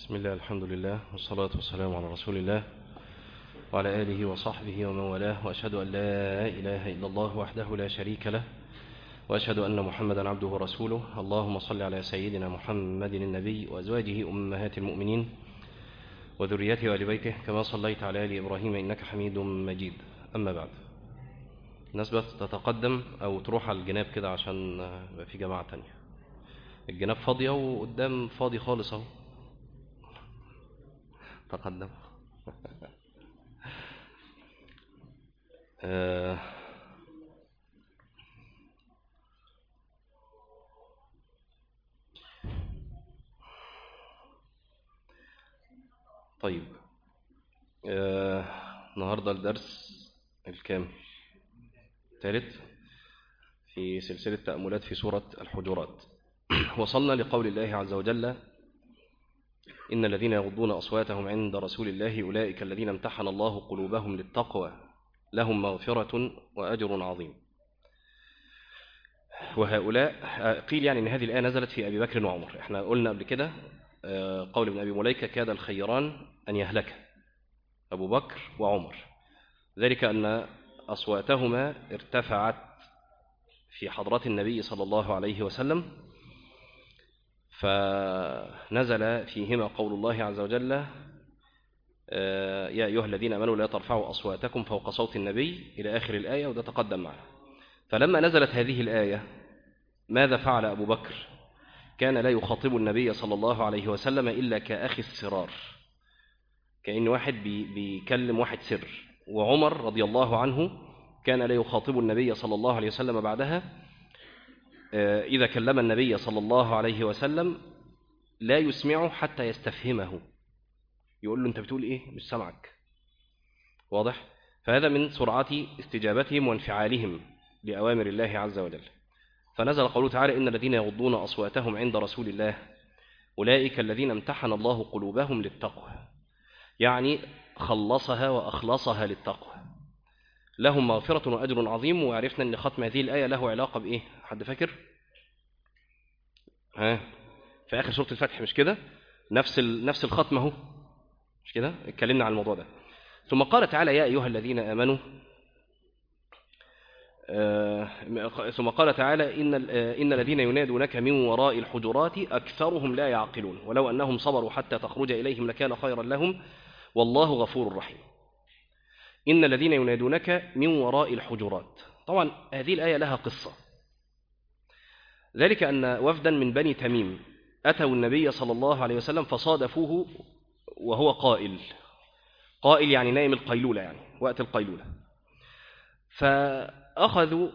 بسم الله الحمد لله والصلاة والسلام على رسول الله وعلى آله وصحبه ومن والاه وأشهد أن لا إله إلا الله وحده لا شريك له وأشهد أن محمدا عبده ورسوله اللهم صل على سيدنا محمد النبي وأزواجه أمهات المؤمنين وذريته وآل بيته كما صليت على آل إبراهيم إنك حميد مجيد أما بعد الناس بس تتقدم أو تروح على الجناب كده عشان يبقى في جماعة تانية الجناب فاضية وقدام فاضي خالص أهو تقدم آه طيب آه النهارده الدرس الكام ثالث في سلسلة تأملات في سورة الحجرات وصلنا لقول الله عز وجل إن الذين يغضون أصواتهم عند رسول الله أولئك الذين امتحن الله قلوبهم للتقوى لهم مغفرة وأجر عظيم وهؤلاء قيل يعني أن هذه الآية نزلت في أبي بكر وعمر احنا قلنا قبل كده قول ابن أبي مليكة كاد الخيران أن يهلك أبو بكر وعمر ذلك أن أصواتهما ارتفعت في حضرة النبي صلى الله عليه وسلم فنزل فيهما قول الله عز وجل يا أيها الذين أمنوا لا ترفعوا أصواتكم فوق صوت النبي إلى آخر الآية وده تقدم معنا فلما نزلت هذه الآية ماذا فعل أبو بكر كان لا يخاطب النبي صلى الله عليه وسلم إلا كأخي السرار كأن واحد بيكلم واحد سر وعمر رضي الله عنه كان لا يخاطب النبي صلى الله عليه وسلم بعدها إذا كلم النبي صلى الله عليه وسلم لا يسمعه حتى يستفهمه يقول له أنت بتقول إيه مش سمعك واضح فهذا من سرعة استجابتهم وانفعالهم لأوامر الله عز وجل فنزل قوله تعالى إن الذين يغضون أصواتهم عند رسول الله أولئك الذين امتحن الله قلوبهم للتقوى يعني خلصها وأخلصها للتقوى لهم مغفرة وأجر عظيم وعرفنا أن ختم هذه الآية له علاقة بإيه حد فاكر ها في آخر سورة الفتح مش كده نفس ال... نفس الختمة اهو مش كده اتكلمنا عن الموضوع ده ثم قال تعالى يا أيها الذين آمنوا آه... ثم قال تعالى إن ال... آه... إن الذين ينادونك من وراء الحجرات أكثرهم لا يعقلون ولو أنهم صبروا حتى تخرج إليهم لكان خيرا لهم والله غفور رحيم إن الذين ينادونك من وراء الحجرات طبعا هذه الآية لها قصة ذلك أن وفدا من بني تميم أتوا النبي صلى الله عليه وسلم فصادفوه وهو قائل قائل يعني نايم القيلولة يعني وقت القيلولة فأخذوا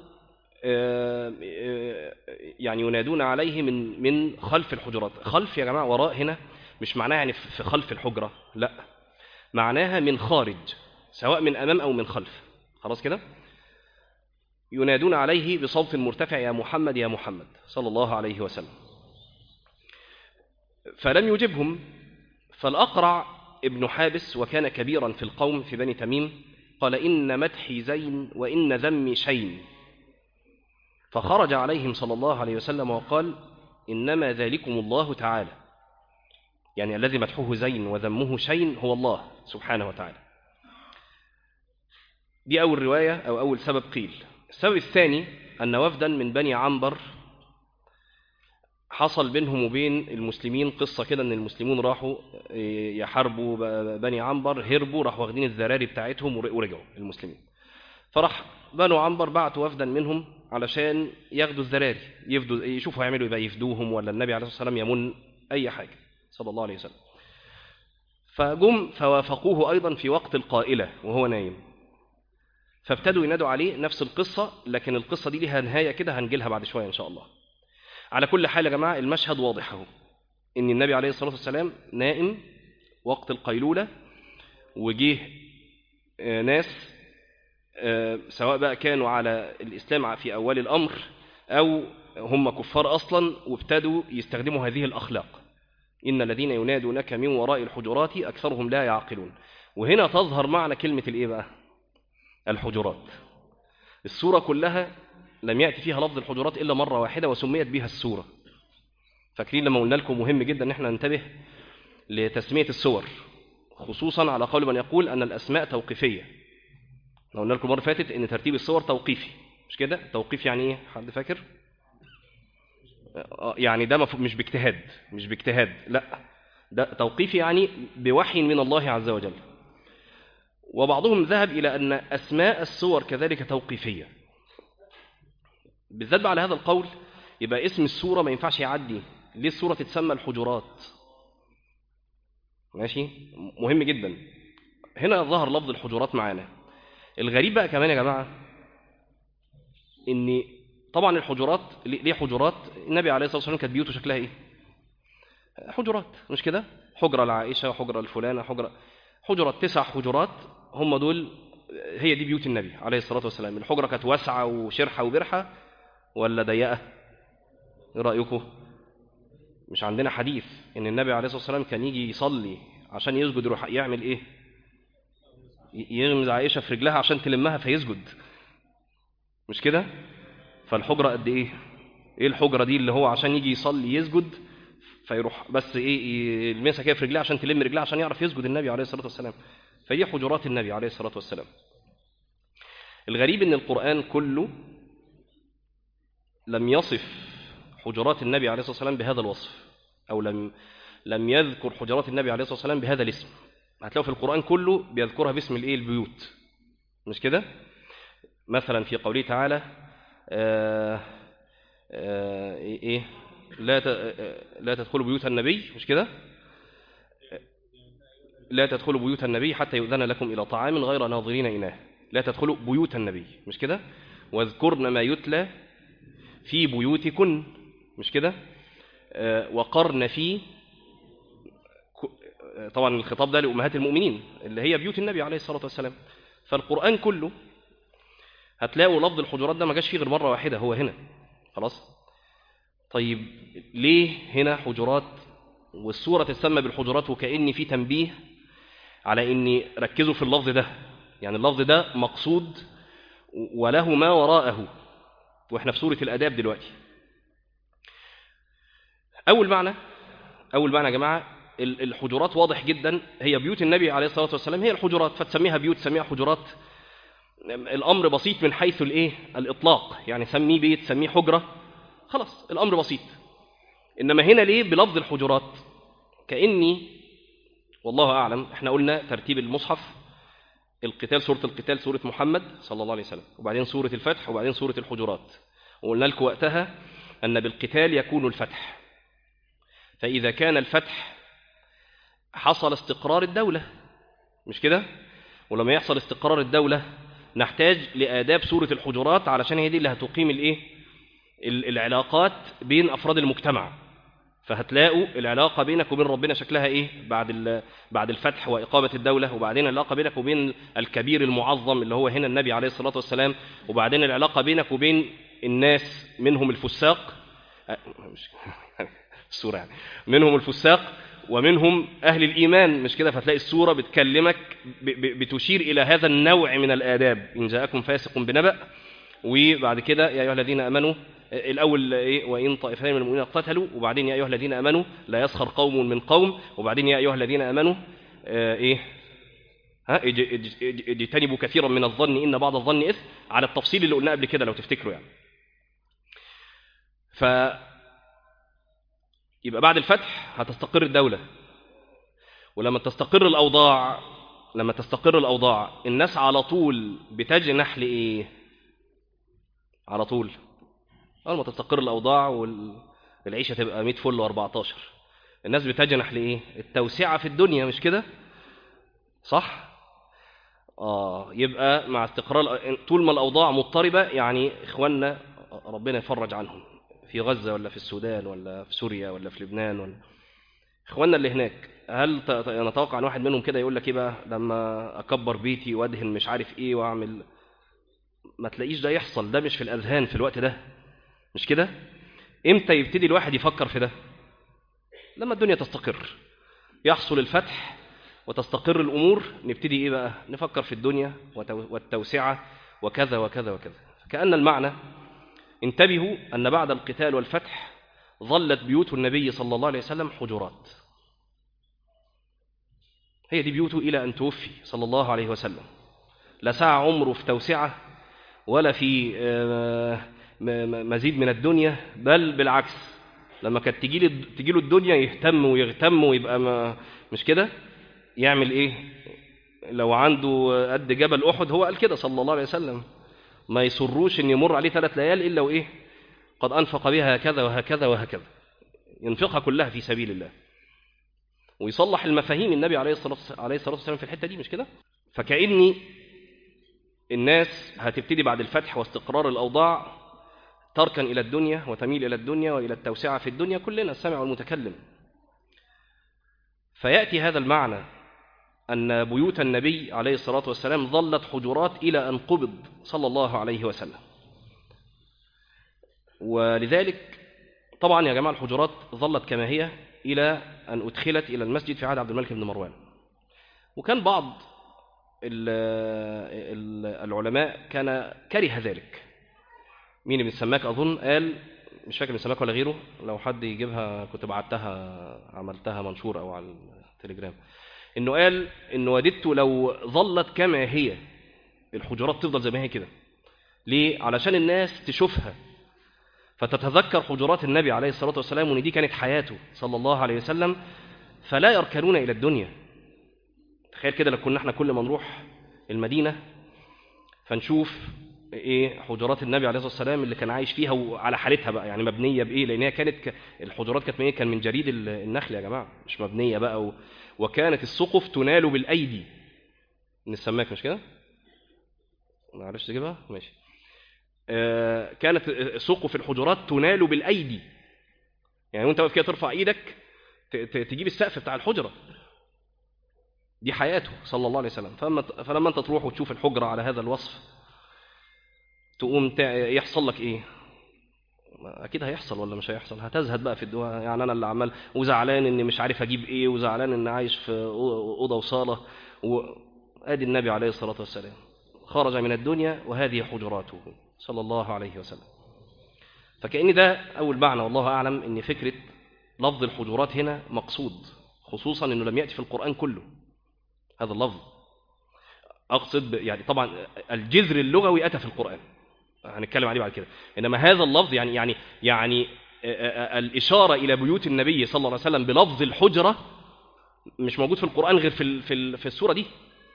يعني ينادون عليه من من خلف الحجرات خلف يا جماعة وراء هنا مش معناها يعني في خلف الحجرة لا معناها من خارج سواء من أمام أو من خلف خلاص كده ينادون عليه بصوت مرتفع يا محمد يا محمد صلى الله عليه وسلم فلم يجبهم فالأقرع ابن حابس وكان كبيرا في القوم في بني تميم قال إن مدحي زين وإن ذمي شين فخرج عليهم صلى الله عليه وسلم وقال إنما ذلكم الله تعالى يعني الذي مدحه زين وذمه شين هو الله سبحانه وتعالى دي أول رواية أو أول سبب قيل السبب الثاني أن وفدا من بني عنبر حصل بينهم وبين المسلمين قصة كده أن المسلمون راحوا يحاربوا بني عنبر هربوا راحوا واخدين الذراري بتاعتهم ورجعوا المسلمين فراح بنو عنبر بعتوا وفدا منهم علشان ياخدوا الذراري يفدوا يشوفوا هيعملوا يبقى يفدوهم ولا النبي عليه الصلاة والسلام يمن أي حاجة صلى الله عليه وسلم فجم فوافقوه أيضا في وقت القائلة وهو نايم فابتدوا ينادوا عليه نفس القصة لكن القصة دي لها نهاية كده هنجيلها بعد شوية إن شاء الله على كل حال يا جماعة المشهد واضح اهو إن النبي عليه الصلاة والسلام نائم وقت القيلولة وجيه ناس سواء بقى كانوا على الإسلام في أول الأمر أو هم كفار أصلا وابتدوا يستخدموا هذه الأخلاق إن الذين ينادونك من وراء الحجرات أكثرهم لا يعقلون وهنا تظهر معنى كلمة الإيه بقى الحجرات السورة كلها لم يأتي فيها لفظ الحجرات إلا مرة واحدة وسميت بها السورة فاكرين لما قلنا لكم مهم جدا ان احنا ننتبه لتسمية السور خصوصا على قول من يقول أن الأسماء توقيفية لو قلنا لكم المرة اللي فاتت أن ترتيب السور توقيفي مش كده توقيف يعني إيه حد فاكر آه، يعني ده مف- مش باجتهاد مش باجتهاد لا ده توقيفي يعني بوحي من الله عز وجل وبعضهم ذهب إلى أن أسماء السور كذلك توقيفية بالذات بقى على هذا القول يبقى اسم السورة ما ينفعش يعدي ليه السورة تتسمى الحجرات ماشي مهم جدا هنا ظهر لفظ الحجرات معانا الغريب بقى كمان يا جماعة ان طبعا الحجرات ليه حجرات النبي عليه الصلاة والسلام كانت بيوته شكلها ايه حجرات مش كده حجرة لعائشة حجرة لفلانة حجرة حجرات تسع حجرات هم دول هي دي بيوت النبي عليه الصلاة والسلام الحجرة كانت واسعة وشرحة وبرحة ولا ضيقة ايه رأيكم مش عندنا حديث ان النبي عليه الصلاة والسلام كان يجي يصلي عشان يسجد يروح يعمل ايه ي- يغمز عائشة في رجلها عشان تلمها فيسجد مش كده فالحجرة قد ايه ايه الحجرة دي اللي هو عشان يجي يصلي يسجد فيروح بس ايه يلمسها كده في رجلها عشان تلم رجلها عشان يعرف يسجد النبي عليه الصلاة والسلام فدي حجرات النبي عليه الصلاة والسلام الغريب ان القرآن كله لم يصف حجرات النبي عليه الصلاة والسلام بهذا الوصف أو لم لم يذكر حجرات النبي عليه الصلاة والسلام بهذا الاسم هتلاقوا في القرآن كله بيذكرها باسم الايه البيوت مش كده مثلا في قوله تعالى آه آه ايه لا ت- آه، لا تدخلوا بيوت النبي مش كده لا تدخلوا بيوت النبي حتى يؤذن لكم إلى طعام غير ناظرين إناه لا تدخلوا بيوت النبي مش كده واذكرن ما يتلى في بيوتكن مش كده آه، وقرن في ك- آه، طبعا الخطاب ده لأمهات المؤمنين اللي هي بيوت النبي عليه الصلاة والسلام فالقرآن كله هتلاقوا لفظ الحجرات ده ما جاش فيه غير مرة واحدة هو هنا خلاص طيب ليه هنا حجرات والسورة تسمى بالحجرات وكأن في تنبيه على إن ركزوا في اللفظ ده يعني اللفظ ده مقصود وله ما وراءه واحنا في سورة الآداب دلوقتي أول معنى أول معنى يا جماعة ال- الحجرات واضح جدا هي بيوت النبي عليه الصلاة والسلام هي الحجرات فتسميها بيوت تسميها حجرات الأمر بسيط من حيث الإيه الإطلاق يعني سميه بيت سميه حجرة خلاص الأمر بسيط إنما هنا ليه بلفظ الحجرات كأني والله أعلم احنا قلنا ترتيب المصحف القتال سورة القتال سورة محمد صلى الله عليه وسلم وبعدين سورة الفتح وبعدين سورة الحجرات وقلنا لكم وقتها أن بالقتال يكون الفتح فإذا كان الفتح حصل استقرار الدولة مش كده ولما يحصل استقرار الدولة نحتاج لآداب سورة الحجرات علشان هي دي اللي هتقيم الإيه ال- العلاقات بين أفراد المجتمع فهتلاقوا العلاقة بينك وبين ربنا شكلها إيه بعد ال- بعد الفتح وإقامة الدولة وبعدين العلاقة بينك وبين الكبير المعظم اللي هو هنا النبي عليه الصلاة والسلام وبعدين العلاقة بينك وبين الناس منهم الفساق أه، مش السورة يعني منهم الفساق ومنهم أهل الإيمان مش كده فتلاقي السورة بتكلمك ب- ب- بتشير إلى هذا النوع من الآداب إن جاءكم فاسق بنبأ وبعد كده يا أيها الذين آمنوا الأول إيه وإن طائفتان من المؤمنين اقتتلوا وبعدين يا أيها الذين آمنوا لا يسخر قوم من قوم وبعدين يا أيها الذين آمنوا آه، إيه ها اج- اج- اج- اجتنبوا كثيرا من الظن إن بعض الظن إثم على التفصيل اللي قلناه قبل كده لو تفتكروا يعني ف يبقى بعد الفتح هتستقر الدولة ولما تستقر الأوضاع لما تستقر الأوضاع الناس على طول بتجنح لإيه على طول أول ما تستقر الأوضاع والعيشة تبقى 100 فل و14 الناس بتجنح لإيه التوسعة في الدنيا مش كده صح آه يبقى مع استقرار طول ما الأوضاع مضطربة يعني إخواننا ربنا يفرج عنهم في غزة ولا في السودان ولا في سوريا ولا في لبنان ولا إخواننا اللي هناك هل ت- ت- نتوقع أن واحد منهم كده يقول لك إيه بقى لما أكبر بيتي وأدهن مش عارف إيه وأعمل ما تلاقيش ده يحصل ده مش في الأذهان في الوقت ده مش كده إمتى يبتدي الواحد يفكر في ده لما الدنيا تستقر يحصل الفتح وتستقر الأمور نبتدي إيه بقى نفكر في الدنيا وتو- والتوسعة وكذا وكذا وكذا كأن المعنى انتبهوا أن بعد القتال والفتح ظلت بيوت النبي صلى الله عليه وسلم حجرات هي دي بيوته إلى أن توفي صلى الله عليه وسلم لا سعى عمره في توسعة ولا في آه، م- م- مزيد من الدنيا بل بالعكس لما كانت تجي تجي له الدنيا يهتم ويغتم ويبقى ما مش كده يعمل ايه لو عنده قد جبل احد هو قال كده صلى الله عليه وسلم ما يسروش ان يمر عليه ثلاث ليال الا وايه قد انفق بها هكذا وهكذا وهكذا ينفقها كلها في سبيل الله ويصلح المفاهيم النبي عليه الصلاه عليه الصلاه والسلام في الحته دي مش كده فكاني الناس هتبتدي بعد الفتح واستقرار الاوضاع تركن الى الدنيا وتميل الى الدنيا والى التوسعه في الدنيا كلنا السامع والمتكلم فياتي هذا المعنى ان بيوت النبي عليه الصلاه والسلام ظلت حجرات الى ان قبض صلى الله عليه وسلم ولذلك طبعا يا جماعه الحجرات ظلت كما هي الى ان ادخلت الى المسجد في عهد عبد الملك بن مروان وكان بعض ال- ال- العلماء كان كره ذلك مين ابن السماك اظن قال مش فاكر ابن السماك ولا غيره لو حد يجيبها كنت بعتها عملتها منشور او على التليجرام انه قال انه وددت لو ظلت كما هي الحجرات تفضل زي ما هي كده ليه علشان الناس تشوفها فتتذكر حجرات النبي عليه الصلاه والسلام وان دي كانت حياته صلى الله عليه وسلم فلا يركنون الى الدنيا تخيل كده لو كنا احنا كل ما نروح المدينه فنشوف ايه حجرات النبي عليه الصلاه والسلام اللي كان عايش فيها وعلى حالتها بقى يعني مبنيه بايه لان هي كانت ك... الحجرات كانت من إيه؟ كان من جريد ال- النخل يا جماعه مش مبنيه بقى و... وكانت السقف تنال بالايدي من السماك مش كده ما عرفتش تجيبها ماشي آه كانت سقف الحجرات تنال بالايدي يعني وانت واقف كده ترفع ايدك ت... ت... تجيب السقف بتاع الحجره دي حياته صلى الله عليه وسلم فلما فلما انت تروح وتشوف الحجره على هذا الوصف تقوم تع- يحصل لك ايه ما اكيد هيحصل ولا مش هيحصل هتزهد بقى في الدعاء يعني انا اللي عمال وزعلان اني مش عارف اجيب ايه وزعلان اني عايش في أو- اوضه وصاله وادي النبي عليه الصلاه والسلام خرج من الدنيا وهذه حجراته صلى الله عليه وسلم فكأن ده اول معنى والله اعلم ان فكره لفظ الحجرات هنا مقصود خصوصا انه لم ياتي في القران كله هذا اللفظ اقصد ب- يعني طبعا الجذر اللغوي اتى في القران هنتكلم عليه بعد كده انما هذا اللفظ يعني يعني يعني آه، آه، الاشاره الى بيوت النبي صلى الله عليه وسلم بلفظ الحجره مش موجود في القران غير في ال- في ال- في السوره دي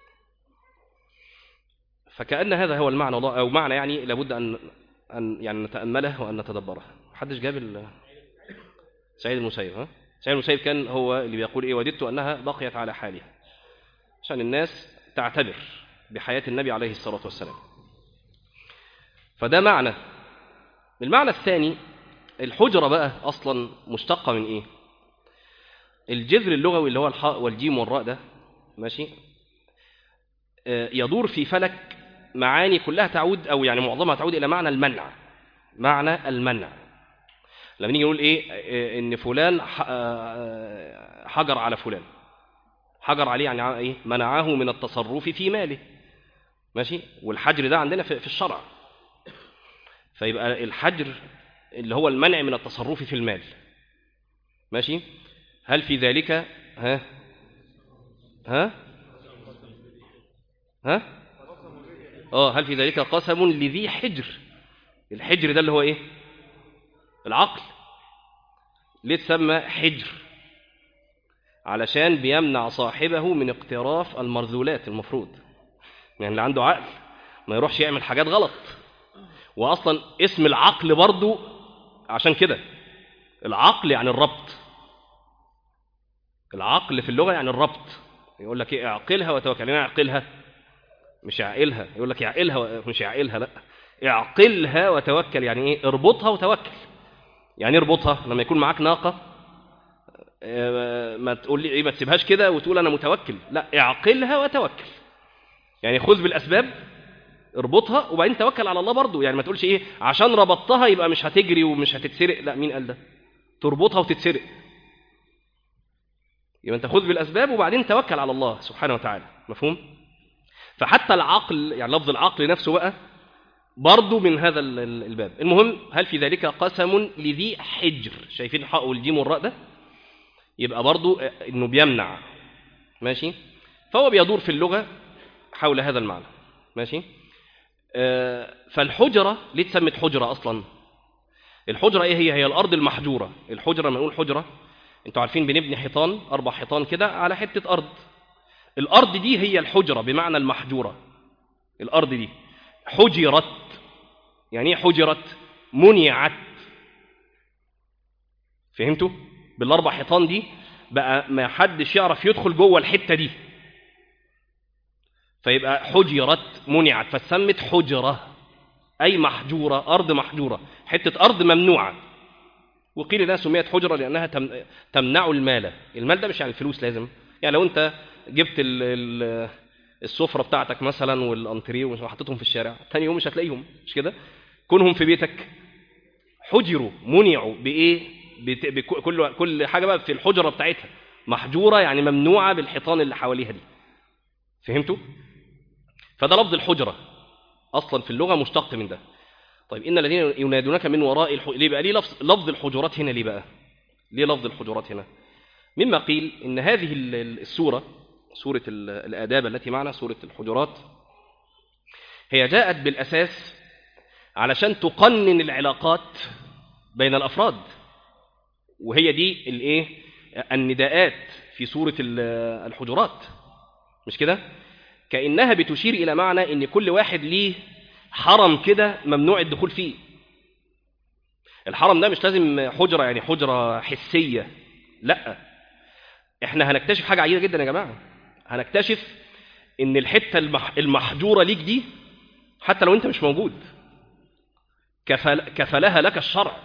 فكأن هذا هو المعنى والله او معنى يعني لابد ان ان يعني نتامله وان نتدبره محدش جاب ال- سعيد المسيب ها سعيد المسيب كان هو اللي بيقول ايه وددت انها بقيت على حالها عشان الناس تعتبر بحياه النبي عليه الصلاه والسلام فده معنى المعنى الثاني الحجرة بقى أصلا مشتقة من إيه؟ الجذر اللغوي اللي هو الحاء والجيم والراء ده ماشي آه، يدور في فلك معاني كلها تعود أو يعني معظمها تعود إلى معنى المنع معنى المنع لما نيجي نقول إيه آه، إن فلان ح- آه، حجر على فلان حجر عليه يعني إيه منعه من التصرف في ماله ماشي والحجر ده عندنا في في الشرع فيبقى الحجر اللي هو المنع من التصرف في المال ماشي هل في ذلك ها ها ها اه هل في ذلك قسم لذي حجر الحجر ده اللي هو ايه العقل ليه تسمى حجر علشان بيمنع صاحبه من اقتراف المرذولات المفروض يعني اللي عنده عقل ما يروحش يعمل حاجات غلط واصلا اسم العقل برضو عشان كده العقل يعني الربط العقل في اللغه يعني الربط يقول لك ايه اعقلها وتوكل يعني اعقلها مش اعقلها يقول لك اعقلها و- مش اعقلها لا اعقلها وتوكل يعني ايه اربطها وتوكل يعني اربطها لما يكون معاك ناقه آه، ما تقول لي ايه ما تسيبهاش كده وتقول انا متوكل لا اعقلها وتوكل يعني خذ بالاسباب اربطها وبعدين توكل على الله برضو يعني ما تقولش ايه عشان ربطتها يبقى مش هتجري ومش هتتسرق لا مين قال ده تربطها وتتسرق يبقى انت خذ بالاسباب وبعدين توكل على الله سبحانه وتعالى مفهوم فحتى العقل يعني لفظ العقل نفسه بقى برضو من هذا ال- ال- الباب المهم هل في ذلك قسم لذي حجر شايفين الحاء والجيم والراء ده يبقى برضو انه بيمنع ماشي فهو بيدور في اللغة حول هذا المعنى ماشي آه، فالحجرة ليه اتسمت حجرة أصلا الحجرة إيه هي هي الأرض المحجورة الحجرة لما نقول حجرة انتوا عارفين بنبني حيطان أربع حيطان كده على حتة أرض الأرض دي هي الحجرة بمعنى المحجورة الأرض دي حجرت يعني ايه حجرت منعت فهمتوا بالاربع حيطان دي بقى ما حدش يعرف يدخل جوه الحته دي فيبقى حجرت منعت فسمت حجره اي محجوره ارض محجوره حته ارض ممنوعه وقيل انها سميت حجره لانها تم- تمنع المال المال ده مش يعني الفلوس لازم يعني لو انت جبت ال- ال- السفره بتاعتك مثلا والانتريه وحطيتهم في الشارع تاني يوم مش هتلاقيهم مش كده كونهم في بيتك حجروا منعوا بايه بت- بك- كل كل حاجه بقى في الحجره بتاعتها محجوره يعني ممنوعه بالحيطان اللي حواليها دي فهمتوا فده لفظ الحجره اصلا في اللغه مشتق من ده طيب ان الذين ينادونك من وراء الح... ليه بقى ليه لفظ لفظ الحجرات هنا ليه بقى ليه لفظ الحجرات هنا مما قيل ان هذه ال- ال- السوره سوره ال- الاداب التي معنا سوره الحجرات هي جاءت بالاساس علشان تقنن العلاقات بين الافراد وهي دي الايه النداءات في سوره ال- الحجرات مش كده كانها بتشير الى معنى ان كل واحد ليه حرم كده ممنوع الدخول فيه الحرم ده مش لازم حجره يعني حجره حسيه لا احنا هنكتشف حاجه عجيبه جدا يا جماعه هنكتشف ان الحته المح- المحجوره ليك دي حتى لو انت مش موجود كفل كفلها لك الشرع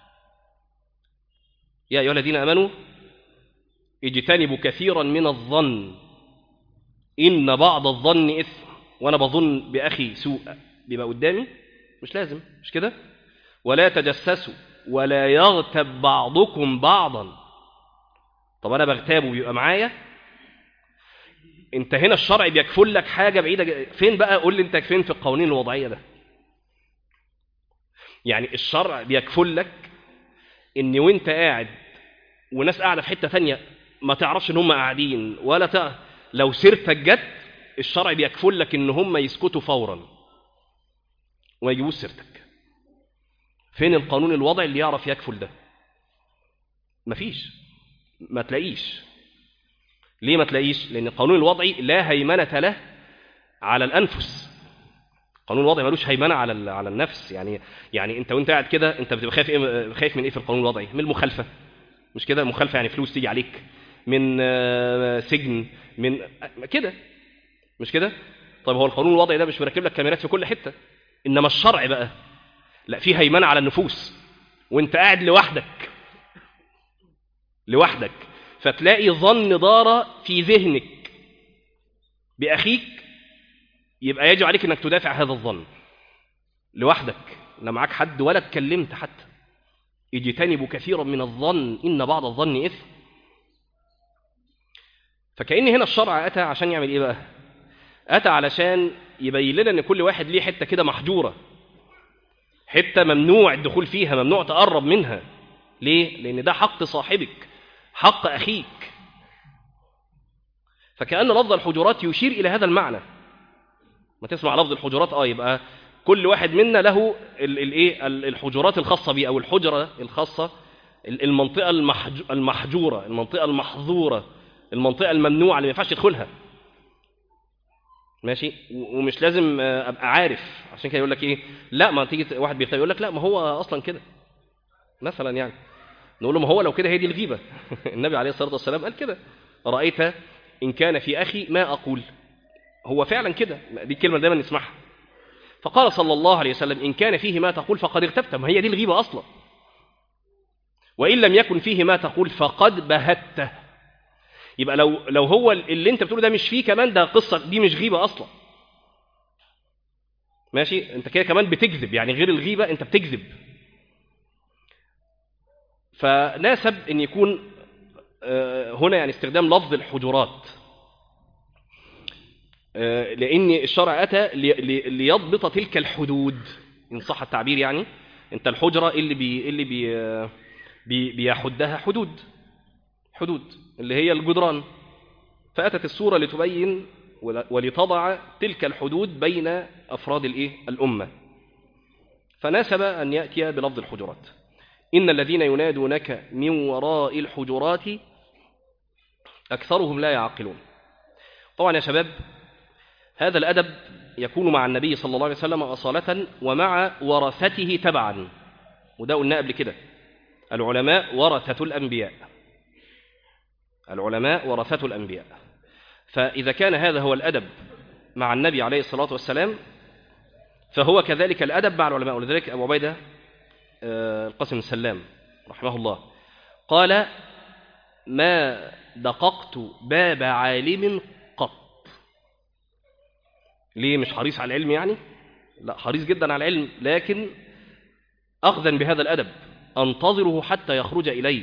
يا ايها الذين امنوا اجتنبوا كثيرا من الظن ان بعض الظن اثم وانا بظن باخي سوء بيبقى قدامي مش لازم مش كده ولا تجسسوا ولا يغتب بعضكم بعضا طب انا بغتابه بيبقى معايا انت هنا الشرع بيكفل لك حاجه بعيده ج- فين بقى قول لي انت فين في القوانين الوضعيه ده يعني الشرع بيكفل لك ان وانت قاعد وناس قاعده في حته ثانيه ما تعرفش ان هم قاعدين ولا تع... لو سيرتك جت الشرع بيكفل لك ان هم يسكتوا فورا وما يجيبوش سيرتك فين القانون الوضعي اللي يعرف يكفل ده مفيش ما تلاقيش ليه ما تلاقيش لان القانون الوضعي لا هيمنه له على الانفس القانون الوضعي ملوش هيمنه على ال- على النفس يعني يعني انت وانت قاعد كده انت بتبقى خايف ايه خايف من ايه في القانون الوضعي من المخالفه مش كده المخالفه يعني فلوس تيجي عليك من آه، سجن من آه، كده مش كده طيب هو القانون الوضعي ده مش مركب لك كاميرات في كل حته انما الشرع بقى لا فيه هيمنه على النفوس وانت قاعد لوحدك لوحدك فتلاقي ظن دار في ذهنك باخيك يبقى يجب عليك انك تدافع هذا الظن لوحدك لا معاك حد ولا اتكلمت حتى اجتنبوا كثيرا من الظن ان بعض الظن اثم فكأن هنا الشرع اتى عشان يعمل ايه بقى اتى علشان يبين لنا ان كل واحد ليه حته كده محجوره حته ممنوع الدخول فيها ممنوع تقرب منها ليه لان ده حق صاحبك حق اخيك فكأن لفظ الحجرات يشير الى هذا المعنى ما تسمع لفظ الحجرات اه يبقى كل واحد منا له الايه الحجرات الخاصه بيه او الحجره الخاصه ال- المنطقه المحج- المحجوره المنطقه المحظوره المنطقه الممنوعه اللي ما ينفعش يدخلها ماشي و- ومش لازم آه، ابقى عارف عشان كده يقول لك ايه لا ما تيجي واحد بيغتاب يقول لك لا ما هو اصلا كده مثلا يعني نقول له ما هو لو كده هي دي الغيبه النبي عليه الصلاه والسلام قال كده رايت ان كان في اخي ما اقول هو فعلا كده دي الكلمه دايما نسمعها فقال صلى الله عليه وسلم ان كان فيه ما تقول فقد اغتبت ما هي دي الغيبه اصلا وان لم يكن فيه ما تقول فقد بهته يبقى لو لو هو اللي انت بتقوله ده مش فيه كمان ده قصه دي مش غيبه اصلا ماشي انت كده كمان بتكذب يعني غير الغيبه انت بتكذب فناسب ان يكون آه، هنا يعني استخدام لفظ الحجرات آه، لان الشرع اتى لي- لي- ليضبط تلك الحدود ان صح التعبير يعني انت الحجره اللي بي اللي بي آه، بي بيحدها حدود حدود اللي هي الجدران فأتت السورة لتبين ولتضع تلك الحدود بين أفراد الإيه؟ الأمة فناسب أن يأتي بلفظ الحجرات إن الذين ينادونك من وراء الحجرات أكثرهم لا يعقلون طبعا يا شباب هذا الأدب يكون مع النبي صلى الله عليه وسلم أصالة ومع ورثته تبعا وده قلنا قبل كده العلماء ورثة الأنبياء العلماء ورثة الأنبياء فإذا كان هذا هو الأدب مع النبي عليه الصلاة والسلام فهو كذلك الأدب مع العلماء ولذلك أبو عبيدة القاسم السلام رحمه الله قال ما دققت باب عالم قط ليه مش حريص على العلم يعني لا حريص جدا على العلم لكن أخذا بهذا الأدب أنتظره حتى يخرج إلي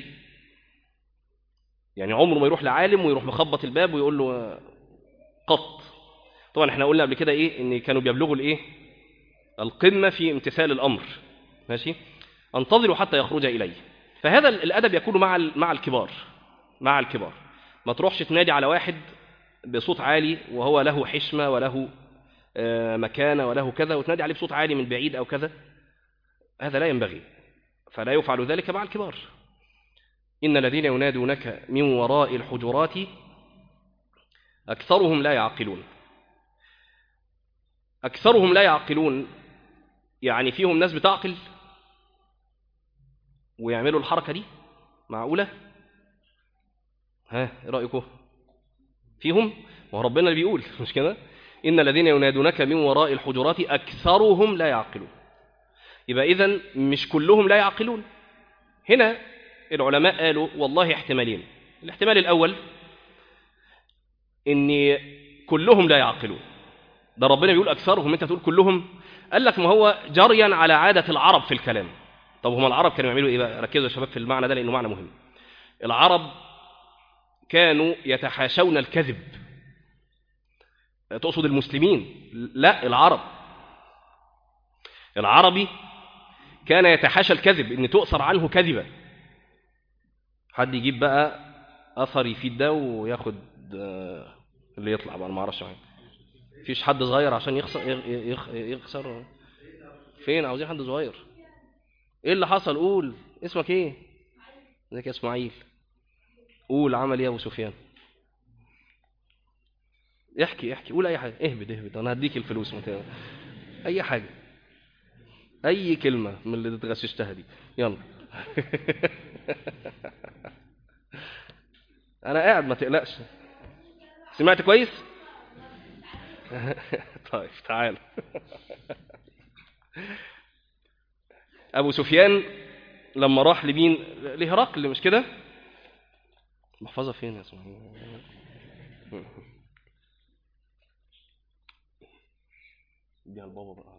يعني عمره ما يروح لعالم ويروح مخبط الباب ويقول له قط طبعا احنا قلنا قبل كده ايه ان كانوا بيبلغوا الايه القمة في امتثال الأمر ماشي انتظروا حتى يخرج إلي فهذا الأدب يكون مع مع الكبار مع الكبار ما تروحش تنادي على واحد بصوت عالي وهو له حشمة وله مكانة وله كذا وتنادي عليه بصوت عالي من بعيد أو كذا هذا لا ينبغي فلا يفعل ذلك مع الكبار إن الذين ينادونك من وراء الحجرات أكثرهم لا يعقلون أكثرهم لا يعقلون يعني فيهم ناس بتعقل ويعملوا الحركة دي معقولة ها ايه رأيكم فيهم وربنا اللي بيقول مش كده إن الذين ينادونك من وراء الحجرات أكثرهم لا يعقلون يبقى إذن مش كلهم لا يعقلون هنا العلماء قالوا والله احتمالين الاحتمال الأول إن كلهم لا يعقلون ده ربنا بيقول أكثرهم أنت تقول كلهم قال لك ما هو جريا على عادة العرب في الكلام طب هم العرب كانوا يعملوا إيه بقى ركزوا يا شباب في المعنى ده لأنه معنى مهم العرب كانوا يتحاشون الكذب تقصد المسلمين لا العرب العربي كان يتحاشى الكذب ان تؤثر عنه كذبة حد يجيب بقى اثر يفيد ده وياخد اللي يطلع بقى ما اعرفش فيش حد صغير عشان يخسر يخسر فين عاوزين حد صغير ايه اللي حصل قول اسمك ايه ازيك يا اسماعيل قول عمل ايه يا ابو سفيان احكي احكي قول اي حاجه اهبد اهبد انا هديك الفلوس متى اي حاجه اي كلمه من اللي اتغششتها دي يلا انا قاعد ما تقلقش سمعت كويس طيب تعال ابو سفيان لما راح لمين لهرقل مش كده محفظه فين يا اسماعيل اديها لبابا بقى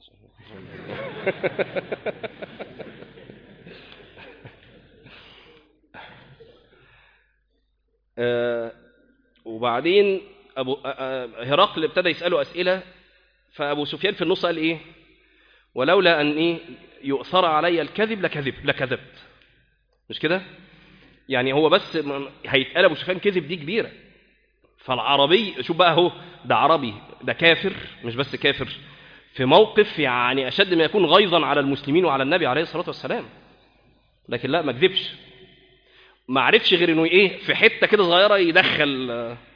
آه وبعدين ابو آه هرقل ابتدى يساله اسئله فابو سفيان في النص قال ايه ولولا ان ايه يؤثر علي الكذب لكذب لكذبت مش كده يعني هو بس هيتقال ابو سفيان كذب دي كبيره فالعربي شوف بقى اهو ده عربي ده كافر مش بس كافر في موقف يعني اشد ما يكون غيظا على المسلمين وعلى النبي عليه الصلاه والسلام لكن لا ما كذبش ما عرفش غير انه ايه في حته كده صغيره يدخل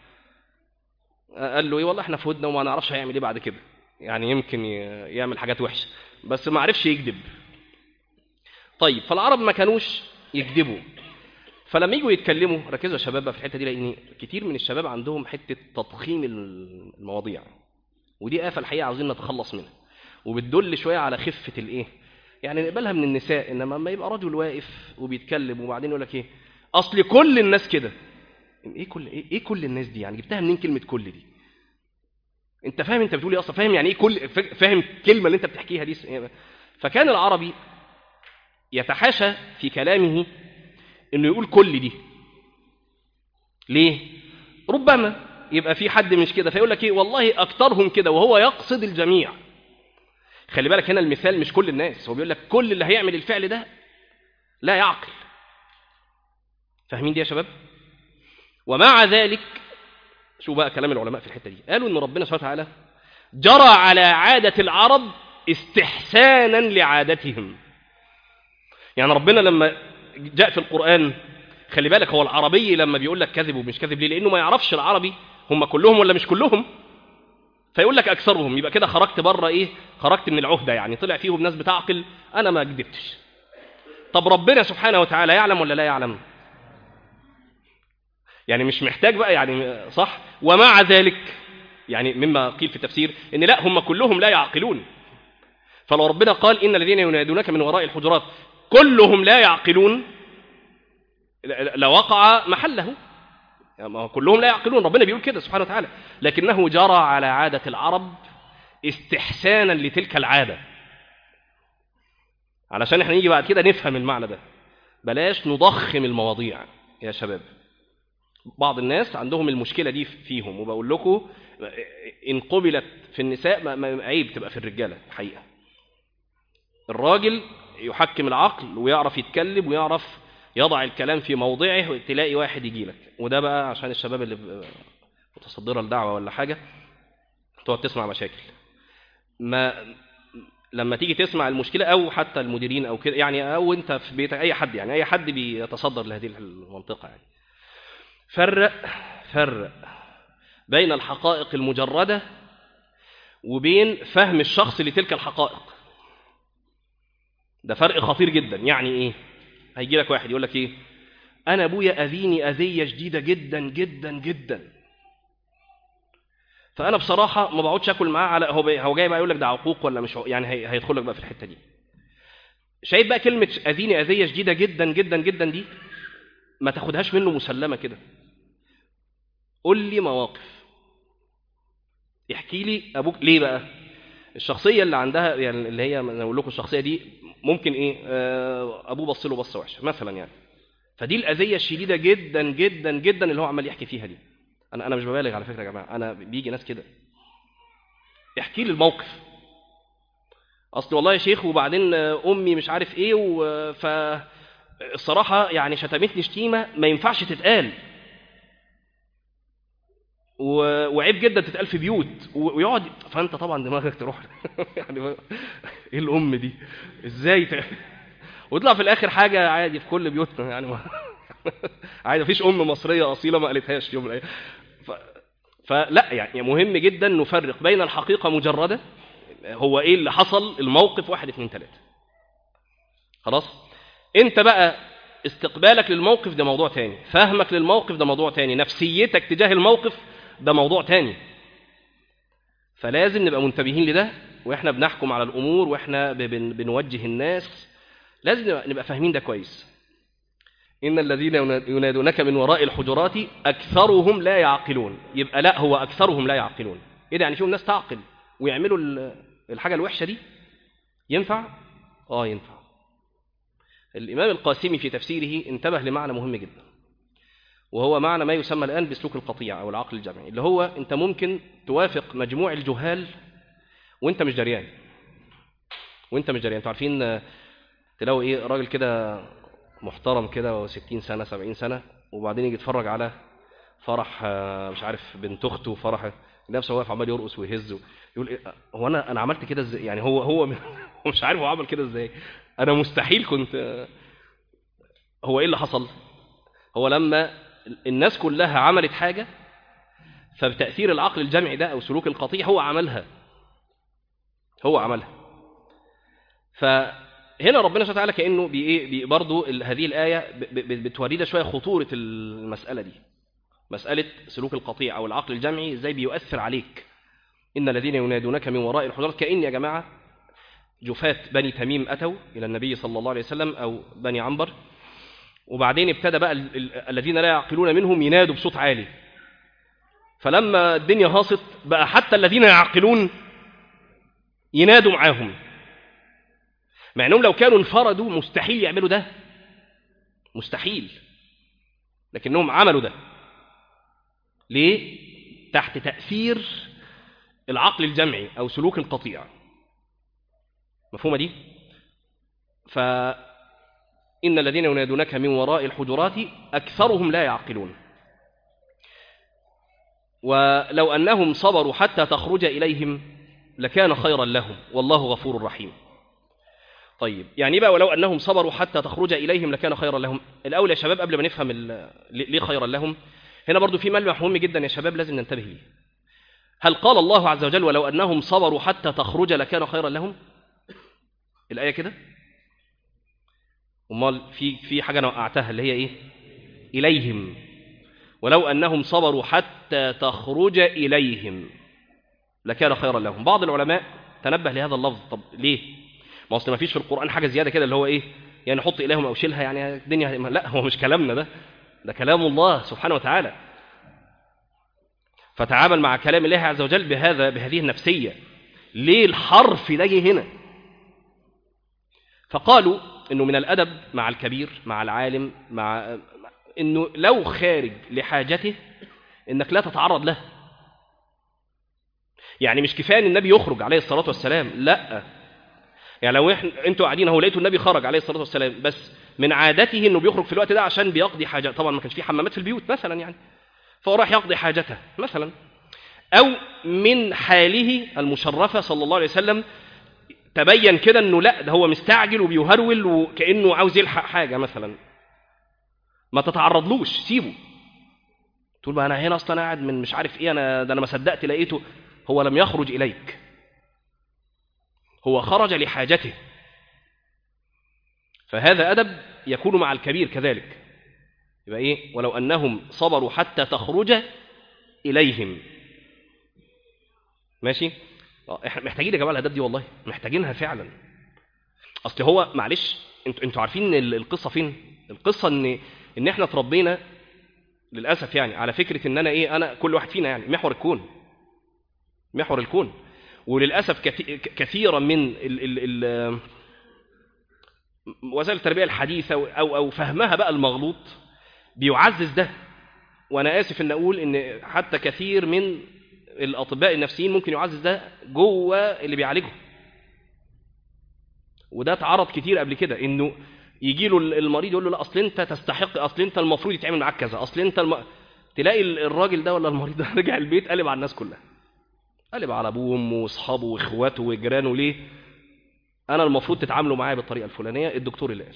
قال له ايه والله احنا في ودنا وما نعرفش هيعمل ايه بعد كده يعني يمكن يعمل حاجات وحشه بس ما عرفش يكذب طيب فالعرب ما كانوش يكذبوا فلما يجوا يتكلموا ركزوا يا شباب في الحته دي لان كتير من الشباب عندهم حته تضخيم المواضيع ودي آفة الحقيقة عاوزين نتخلص منها وبتدل شوية على خفة الإيه يعني نقبلها من النساء إنما لما يبقى رجل واقف وبيتكلم وبعدين يقول لك إيه أصل كل الناس كده إيه كل إيه, إيه كل الناس دي يعني جبتها منين كلمة كل دي أنت فاهم أنت بتقول إيه أصلا فاهم يعني إيه كل فاهم الكلمة اللي أنت بتحكيها دي فكان العربي يتحاشى في كلامه إنه يقول كل دي ليه ربما يبقى في حد مش كده فيقول لك ايه والله اكترهم كده وهو يقصد الجميع خلي بالك هنا المثال مش كل الناس هو بيقول لك كل اللي هيعمل الفعل ده لا يعقل فاهمين دي يا شباب ومع ذلك شو بقى كلام العلماء في الحتة دي قالوا إن ربنا سبحانه وتعالى جرى على عادة العرب استحسانا لعادتهم يعني ربنا لما جاء في القرآن خلي بالك هو العربي لما بيقول لك كذب ومش كذب ليه لأنه ما يعرفش العربي هم كلهم ولا مش كلهم فيقول لك أكثرهم يبقى كده خرجت بره إيه خرجت من العهدة يعني طلع فيهم ناس بتعقل أنا ما كذبتش طب ربنا سبحانه وتعالى يعلم ولا لا يعلم يعني مش محتاج بقى يعني صح ومع ذلك يعني مما قيل في التفسير ان لا هم كلهم لا يعقلون فلو ربنا قال ان الذين ينادونك من وراء الحجرات كلهم لا يعقلون لوقع محله يعني ما هو كلهم لا يعقلون ربنا بيقول كده سبحانه وتعالى لكنه جرى على عادة العرب استحسانا لتلك العادة علشان احنا نيجي بعد كده نفهم المعنى ده بلاش نضخم المواضيع يا شباب بعض الناس عندهم المشكلة دي فيهم وبقول لكم إن قبلت في النساء ما ما عيب تبقى في الرجالة الحقيقة الراجل يحكم العقل ويعرف يتكلم ويعرف يضع الكلام في موضعه وتلاقي واحد يجي لك وده بقى عشان الشباب اللي متصدرة الدعوة ولا حاجة تقعد تسمع مشاكل ما لما تيجي تسمع المشكلة أو حتى المديرين أو كده يعني أو أنت في بيتك أي حد يعني أي حد بيتصدر لهذه المنطقة يعني فرق فرق بين الحقائق المجردة وبين فهم الشخص لتلك الحقائق ده فرق خطير جدا يعني ايه هيجي لك واحد يقول لك ايه انا ابويا اذيني اذيه شديده جدا جدا جدا فانا بصراحه ما بقعدش اكل معاه على هو هو جاي بقى يقول لك ده عقوق ولا مش يعني هيدخل لك بقى في الحته دي شايف بقى كلمه اذيني اذيه شديده جدا جدا جدا دي ما تاخدهاش منه مسلمه كده قول لي مواقف احكي لي ابوك ليه بقى الشخصيه اللي عندها يعني اللي هي انا اقول لكم الشخصيه دي ممكن ايه آه ابوه بص له بصه وحشه مثلا يعني فدي الاذيه الشديده جدا جدا جدا اللي هو عمال يحكي فيها دي انا انا مش ببالغ على فكره يا جماعه انا بيجي ناس كده احكي لي الموقف اصل والله يا شيخ وبعدين امي مش عارف ايه ف الصراحه يعني شتمتني شتيمه ما ينفعش تتقال وعيب جدا تتقال في بيوت ويقعد فانت طبعا دماغك تروح يعني ايه الام دي ازاي ت... ويطلع في الاخر حاجه عادي في كل بيوتنا يعني ما... عادي مفيش ام مصريه اصيله ما قالتهاش يوم من الايام ف... فلا يعني مهم جدا نفرق بين الحقيقه مجرده هو ايه اللي حصل الموقف واحد اثنين ثلاثه خلاص انت بقى استقبالك للموقف ده موضوع تاني فهمك للموقف ده موضوع تاني نفسيتك تجاه الموقف ده موضوع تاني فلازم نبقى منتبهين لده واحنا بنحكم على الامور واحنا بن بنوجه الناس لازم نبقى فاهمين ده كويس ان الذين ينادونك من وراء الحجرات اكثرهم لا يعقلون يبقى لا هو اكثرهم لا يعقلون ايه ده يعني فيهم ناس تعقل ويعملوا الحاجه الوحشه دي ينفع اه ينفع الامام القاسمي في تفسيره انتبه لمعنى مهم جدا وهو معنى ما يسمى الآن بسلوك القطيع أو العقل الجمعي اللي هو أنت ممكن توافق مجموع الجهال وأنت مش دريان وأنت مش دريان أنتوا عارفين تلاقوا إيه راجل كده محترم كده 60 سنة 70 سنة وبعدين يجي يتفرج على فرح مش عارف بنت أخته فرح نفسه واقف عمال يرقص ويهز يقول إيه هو أنا أنا عملت كده إزاي يعني هو هو مش عارف هو عمل كده إزاي أنا مستحيل كنت هو إيه اللي حصل هو لما الناس كلها عملت حاجة فبتأثير العقل الجمعي ده أو سلوك القطيع هو عملها هو عملها فهنا ربنا سبحانه وتعالى كأنه بي بي برضو هذه الآية بتورينا شوية خطورة المسألة دي مسألة سلوك القطيع أو العقل الجمعي إزاي بيؤثر عليك إن الذين ينادونك من وراء الحجرات كأن يا جماعة جفاة بني تميم أتوا إلى النبي صلى الله عليه وسلم أو بني عنبر وبعدين ابتدى بقى ال ال الذين لا يعقلون منهم ينادوا بصوت عالي فلما الدنيا هاصت بقى حتى الذين يعقلون ينادوا معاهم مع انهم لو كانوا انفردوا مستحيل يعملوا ده مستحيل لكنهم عملوا ده ليه تحت تأثير العقل الجمعي أو سلوك القطيع مفهومة دي ف إن الذين ينادونك من وراء الحجرات أكثرهم لا يعقلون ولو أنهم صبروا حتى تخرج إليهم لكان خيرا لهم والله غفور رحيم طيب يعني بقى ولو أنهم صبروا حتى تخرج إليهم لكان خيرا لهم الأول يا شباب قبل ما نفهم ال- ليه خيرا لهم هنا برضو في ملمح مهم جدا يا شباب لازم ننتبه ليه هل قال الله عز وجل ولو أنهم صبروا حتى تخرج لكان خيرا لهم الآية كده امال في في حاجه انا وقعتها اللي هي ايه اليهم ولو انهم صبروا حتى تخرج اليهم لكان خيرا لهم بعض العلماء تنبه لهذا اللفظ طب ليه ما اصل ما فيش في القران حاجه زياده كده اللي هو ايه يعني حط اليهم او شيلها يعني الدنيا لا هو مش كلامنا ده ده كلام الله سبحانه وتعالى فتعامل مع كلام الله عز وجل بهذا بهذه النفسيه ليه الحرف ده جه هنا فقالوا انه من الادب مع الكبير مع العالم مع انه لو خارج لحاجته انك لا تتعرض له يعني مش كفايه ان النبي يخرج عليه الصلاه والسلام لا يعني لو احنا انتوا قاعدين اهو لقيتوا النبي خرج عليه الصلاه والسلام بس من عادته انه بيخرج في الوقت ده عشان بيقضي حاجه طبعا ما كانش في حمامات في البيوت مثلا يعني فهو راح يقضي حاجته مثلا او من حاله المشرفه صلى الله عليه وسلم تبين كده انه لا ده هو مستعجل وبيهرول وكانه عاوز يلحق حاجه مثلا ما تتعرضلوش سيبه تقول بقى انا هنا اصلا قاعد من مش عارف ايه انا ده انا ما صدقت لقيته هو لم يخرج اليك هو خرج لحاجته فهذا ادب يكون مع الكبير كذلك يبقى ايه ولو انهم صبروا حتى تخرج اليهم ماشي اه احنا محتاجين يا جماعه الاداب دي والله محتاجينها فعلا اصل هو معلش انتوا انتوا عارفين ال- القصه فين القصه ان ان احنا اتربينا للاسف يعني على فكره ان انا ايه انا كل واحد فينا يعني محور الكون محور الكون وللاسف كثي- كثيرا من ال ال ال وسائل التربيه الحديثه او او فهمها بقى المغلوط بيعزز ده وانا اسف ان اقول ان حتى كثير من الاطباء النفسيين ممكن يعزز ده جوه اللي بيعالجه وده اتعرض كتير قبل كده انه يجي له المريض يقول له لا اصل انت تستحق اصل انت المفروض يتعمل معاك كذا اصل انت الم... تلاقي الراجل ده ولا المريض ده رجع البيت قلب على الناس كلها قلب على ابوه وامه واصحابه واخواته وجيرانه ليه انا المفروض تتعاملوا معايا بالطريقه الفلانيه الدكتور اللي قال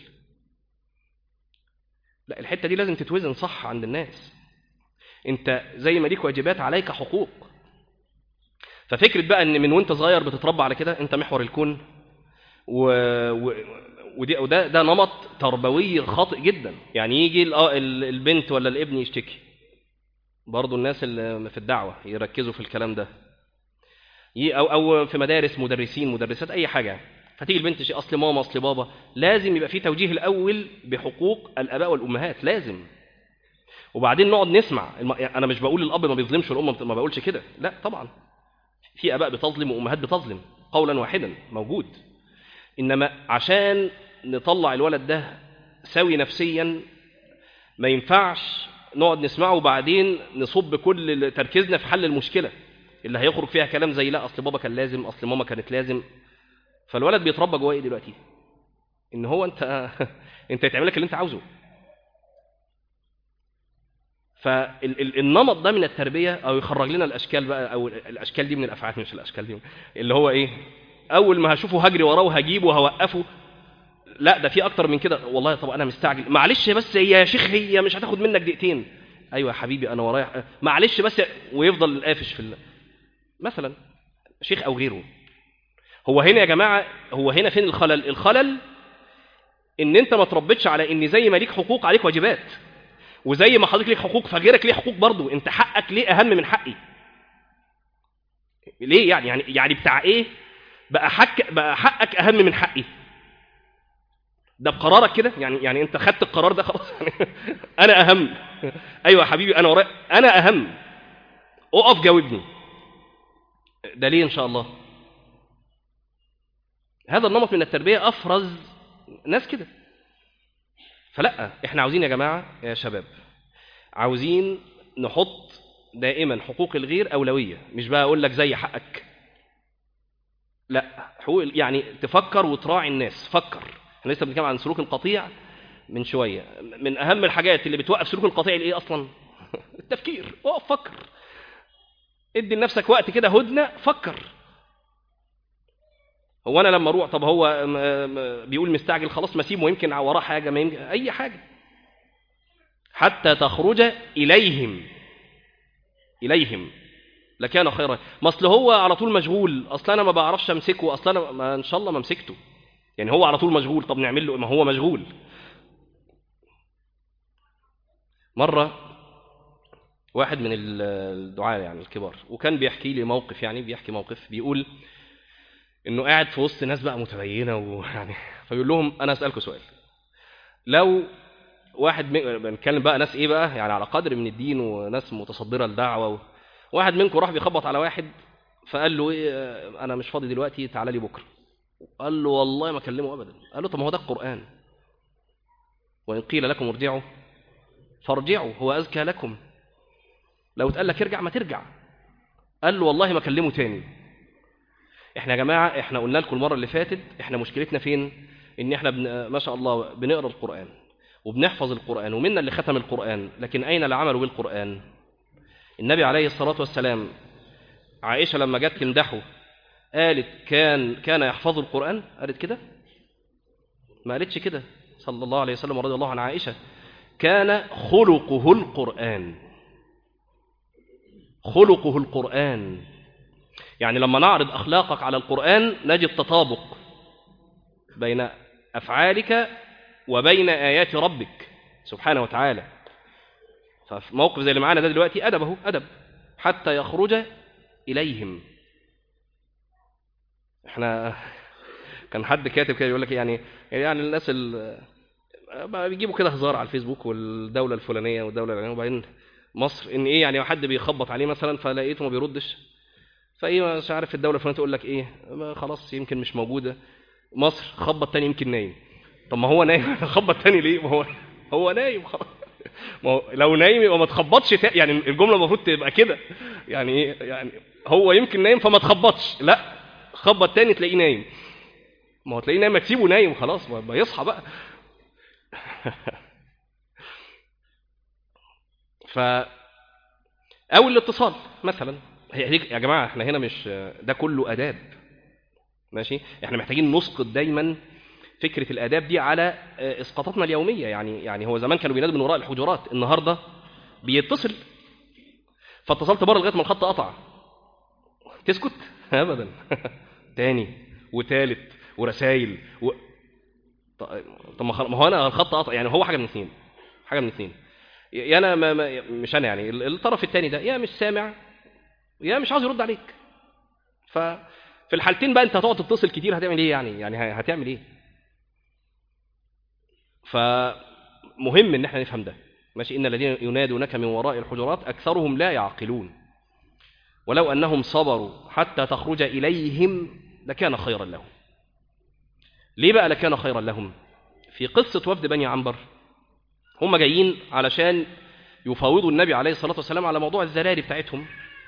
لا الحته دي لازم تتوزن صح عند الناس انت زي ما ليك واجبات عليك حقوق ففكره بقى ان من وانت صغير بتتربى على كده انت محور الكون و... و... ودي وده ده نمط تربوي خاطئ جدا يعني يجي ال- آه ال- البنت ولا الابن يشتكي برضه الناس اللي في الدعوه يركزوا في الكلام ده ي- او او في مدارس مدرسين مدرسات اي حاجه فتيجي البنت تشي اصل ماما اصل بابا لازم يبقى في توجيه الاول بحقوق الاباء والامهات لازم وبعدين نقعد نسمع الم- يعني انا مش بقول الاب ما بيظلمش والام ما بت- ما بقولش كده لا طبعا في اباء بتظلم وامهات بتظلم قولا واحدا موجود انما عشان نطلع الولد ده سوي نفسيا ما ينفعش نقعد نسمعه وبعدين نصب كل تركيزنا في حل المشكله اللي هيخرج فيها كلام زي لا اصل بابا كان لازم اصل ماما كانت لازم فالولد بيتربى جواه ايه دلوقتي ان هو انت انت يتعمل لك اللي انت عاوزه فالنمط ده من التربيه او يخرج لنا الاشكال بقى او الاشكال دي من الافعال مش الاشكال دي اللي هو ايه اول ما هشوفه هجري وراه وهجيبه وهوقفه لا ده في اكتر من كده والله طب انا مستعجل معلش بس هي يا شيخ هي مش هتاخد منك دقيقتين ايوه يا حبيبي انا ورايا معلش بس ويفضل قافش في ال... مثلا شيخ او غيره هو هنا يا جماعه هو هنا فين الخلل الخلل ان انت ما تربيتش على ان زي ما ليك حقوق عليك واجبات وزي ما حضرتك ليك حقوق فغيرك ليه حقوق برضه انت حقك ليه اهم من حقي ليه يعني يعني يعني بتاع ايه بقى حق بقى حقك اهم من حقي ده بقرارك كده يعني يعني انت خدت القرار ده خلاص يعني انا اهم ايوه يا حبيبي انا ورايا انا اهم اقف جاوبني ده ليه ان شاء الله هذا النمط من التربيه افرز ناس كده فلا احنا عاوزين يا جماعه يا شباب عاوزين نحط دائما حقوق الغير اولويه مش بقى اقول لك زي حقك لا حقوق يعني تفكر وتراعي الناس فكر احنا لسه بنتكلم عن سلوك القطيع من شويه من اهم الحاجات اللي بتوقف سلوك القطيع الايه اصلا التفكير اقف فكر ادي لنفسك وقت كده هدنه فكر هو انا لما اروح طب هو م- م- بيقول مستعجل خلاص ما اسيبه يمكن وراه حاجه ما يمكن اي حاجه حتى تخرج اليهم اليهم لكان خيرا ما اصل هو على طول مشغول اصل انا ما بعرفش امسكه اصل انا ما ان شاء الله ما مسكته يعني هو على طول مشغول طب نعمل له ما هو مشغول مره واحد من ال- الدعاة يعني الكبار وكان بيحكي لي موقف يعني بيحكي موقف بيقول انه قاعد في وسط ناس بقى متدينه ويعني فبيقول لهم انا اسالكم سؤال لو واحد من... بنتكلم بقى ناس ايه بقى يعني على قدر من الدين وناس متصدره لدعوه و... واحد منكم راح بيخبط على واحد فقال له ايه آه، انا مش فاضي دلوقتي تعالى لي بكره قال له والله ما اكلمه ابدا قال له طب ما هو ده القران وان قيل لكم ارجعوا فارجعوا هو ازكى لكم لو اتقال لك ارجع ما ترجع قال له والله ما اكلمه تاني احنا يا جماعه احنا قلنا لكم المره اللي فاتت احنا مشكلتنا فين ان احنا بن... ما شاء الله بنقرا القران وبنحفظ القران ومنا اللي ختم القران لكن اين العمل بالقران النبي عليه الصلاه والسلام عائشه لما جت تمدحه قالت كان كان يحفظ القران قالت كده ما قالتش كده صلى الله عليه وسلم ورضي الله عن عائشه كان خلقه القران خلقه القران يعني لما نعرض اخلاقك على القران نجد تطابق بين افعالك وبين ايات ربك سبحانه وتعالى ففي موقف زي اللي معانا ده دلوقتي ادبه ادب حتى يخرج اليهم احنا كان حد كاتب كده يقول لك يعني يعني الناس ال بقى بيجيبوا كده هزار على الفيسبوك والدوله الفلانيه والدوله الفلانيه وبعدين مصر ان ايه يعني حد بيخبط عليه مثلا فلقيته ما بيردش فايه مش عارف الدوله الفلانيه تقول لك ايه ما خلاص يمكن مش موجوده مصر خبط تاني يمكن نايم طب ما هو نايم خبط تاني ليه ما هو هو نايم خلاص ما هو لو نايم يبقى ما تخبطش تا... يعني الجمله المفروض تبقى كده يعني ايه يعني هو يمكن نايم فما تخبطش لا خبط تاني تلاقيه نايم ما هو تلاقيه نايم ما تسيبه نايم خلاص ما يصحى بقى ف او الاتصال مثلا هي هي- يا جماعه احنا هنا مش ده كله اداب ماشي احنا محتاجين نسقط دايما فكره الاداب دي على آه، اسقاطاتنا اليوميه يعني يعني هو زمان كانوا بينادوا من وراء الحجرات النهارده بيتصل فاتصلت بره لغايه ما الخط قطع تسكت ابدا تاني وتالت ورسايل و... ط- طب ما خل- ما هو انا الخط قطع يعني هو حاجه من اثنين حاجه من اثنين يا انا ما ما مش انا يعني ال- الطرف الثاني ده يا مش سامع يا مش عاوز يرد عليك ففي الحالتين بقى انت هتقعد تتصل كتير هتعمل ايه يعني يعني ه- هتعمل ايه فمهم ان احنا نفهم ده ماشي ان الذين ينادونك من وراء الحجرات اكثرهم لا يعقلون ولو انهم صبروا حتى تخرج اليهم لكان خيرا لهم ليه بقى لكان خيرا لهم في قصه وفد بني عنبر هم جايين علشان يفاوضوا النبي عليه الصلاه والسلام على موضوع الزراري بتاعتهم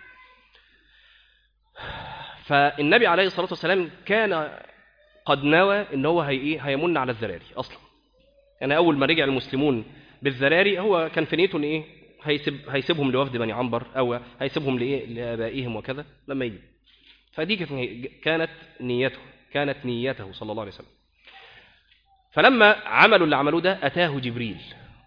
فالنبي عليه الصلاه والسلام كان قد نوى ان هو هي ايه هيمن على الذراري اصلا يعني اول ما رجع المسلمون بالذراري هو كان في نيته ان ايه هيسيب هيسيبهم لوفد بني عنبر او هيسيبهم لايه لابائهم وكذا لما يجي فدي كانت كانت نيته كانت نيته صلى الله عليه وسلم فلما عملوا اللي عملوه ده اتاه جبريل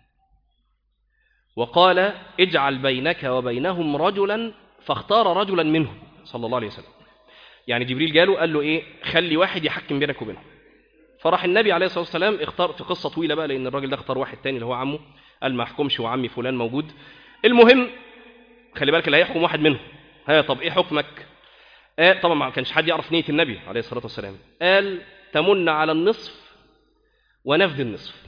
وقال اجعل بينك وبينهم رجلا فاختار رجلا منهم صلى الله عليه وسلم يعني جبريل جاله قال له ايه خلي واحد يحكم بينك وبينهم فراح النبي عليه الصلاه والسلام اختار في قصه طويله بقى لان الراجل ده اختار واحد تاني اللي هو عمه قال ما احكمش وعمي فلان موجود المهم خلي بالك اللي هيحكم واحد منهم ها طب ايه حكمك آه طبعا ما كانش حد يعرف نيه النبي عليه الصلاه والسلام قال تمن على النصف ونفذ النصف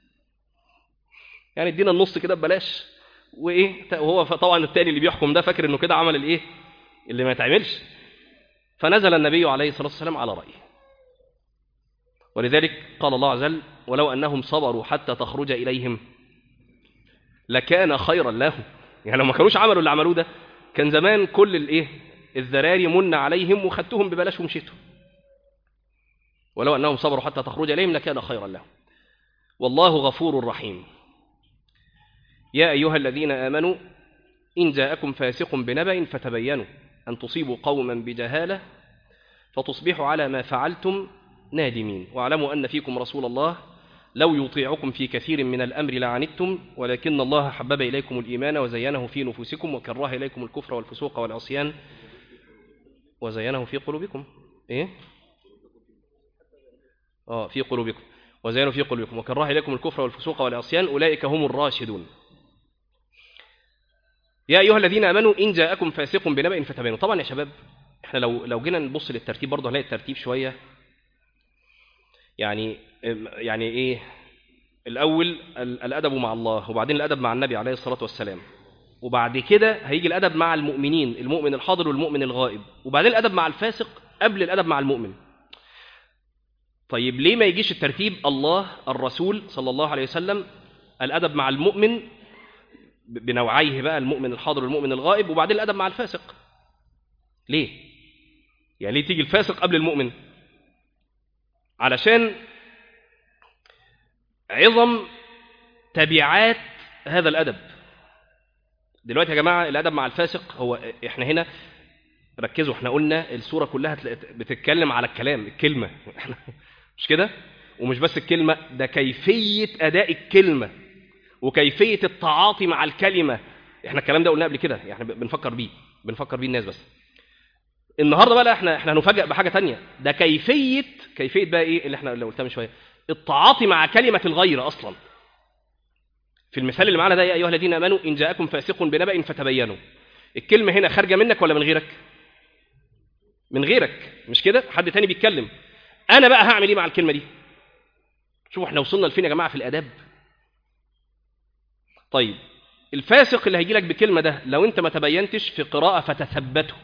يعني ادينا النص كده ببلاش وايه وهو طبعا التاني اللي بيحكم ده فاكر انه كده عمل الايه اللي ما يتعملش فنزل النبي عليه الصلاه والسلام على رايه ولذلك قال الله عز وجل ولو انهم صبروا حتى تخرج اليهم لكان خيرا لهم يعني لو ما كانوش عملوا اللي عملوه ده كان زمان كل الايه الذراري من عليهم وخدتهم ببلاش ومشيتوا ولو انهم صبروا حتى تخرج اليهم لكان خيرا لهم والله غفور رحيم يا ايها الذين امنوا ان جاءكم فاسق بنبأ فتبينوا أن تصيبوا قوما بجهالة فتصبحوا على ما فعلتم نادمين واعلموا أن فيكم رسول الله لو يطيعكم في كثير من الأمر لعنتم ولكن الله حبب إليكم الإيمان وزينه في نفوسكم وكره إليكم الكفر والفسوق والعصيان وزينه في قلوبكم إيه؟ آه في قلوبكم وزينه في قلوبكم وكره إليكم الكفر والفسوق والعصيان أولئك هم الراشدون يا أيها الذين آمنوا إن جاءكم فاسق بنبأ فتبينوا طبعا يا شباب احنا لو لو جينا نبص للترتيب برضه هنلاقي الترتيب شوية يعني يعني ايه الاول ال- الادب مع الله وبعدين الادب مع النبي عليه الصلاه والسلام وبعد كده هيجي الادب مع المؤمنين المؤمن الحاضر والمؤمن الغائب وبعدين الادب مع الفاسق قبل الادب مع المؤمن طيب ليه ما يجيش الترتيب الله الرسول صلى الله عليه وسلم الادب مع المؤمن ب- بنوعيه بقى المؤمن الحاضر والمؤمن الغائب وبعدين الادب مع الفاسق ليه يعني ليه تيجي الفاسق قبل المؤمن علشان عظم تبعات هذا الادب دلوقتي يا جماعه الادب مع الفاسق هو احنا هنا ركزوا احنا قلنا السوره كلها تلاقي- بتتكلم على الكلام الكلمه احنا مش كده ومش بس الكلمه ده كيفيه اداء الكلمه وكيفيه التعاطي مع الكلمه احنا الكلام ده قلناه قبل كده يعني بنفكر بيه بنفكر بيه الناس بس النهارده بقى لا احنا احنا هنفاجئ بحاجه تانية ده كيفيه كيفيه بقى ايه اللي احنا اللي قلتها من شويه التعاطي مع كلمه الغير اصلا في المثال اللي معانا ده يا ايها الذين امنوا ان جاءكم فاسق بنبأ فتبينوا الكلمه هنا خارجه منك ولا من غيرك من غيرك مش كده حد تاني بيتكلم انا بقى هعمل ايه مع الكلمه دي شوفوا احنا وصلنا لفين يا جماعه في الاداب طيب الفاسق اللي هيجي لك بكلمه ده لو انت ما تبينتش في قراءه فتثبتوا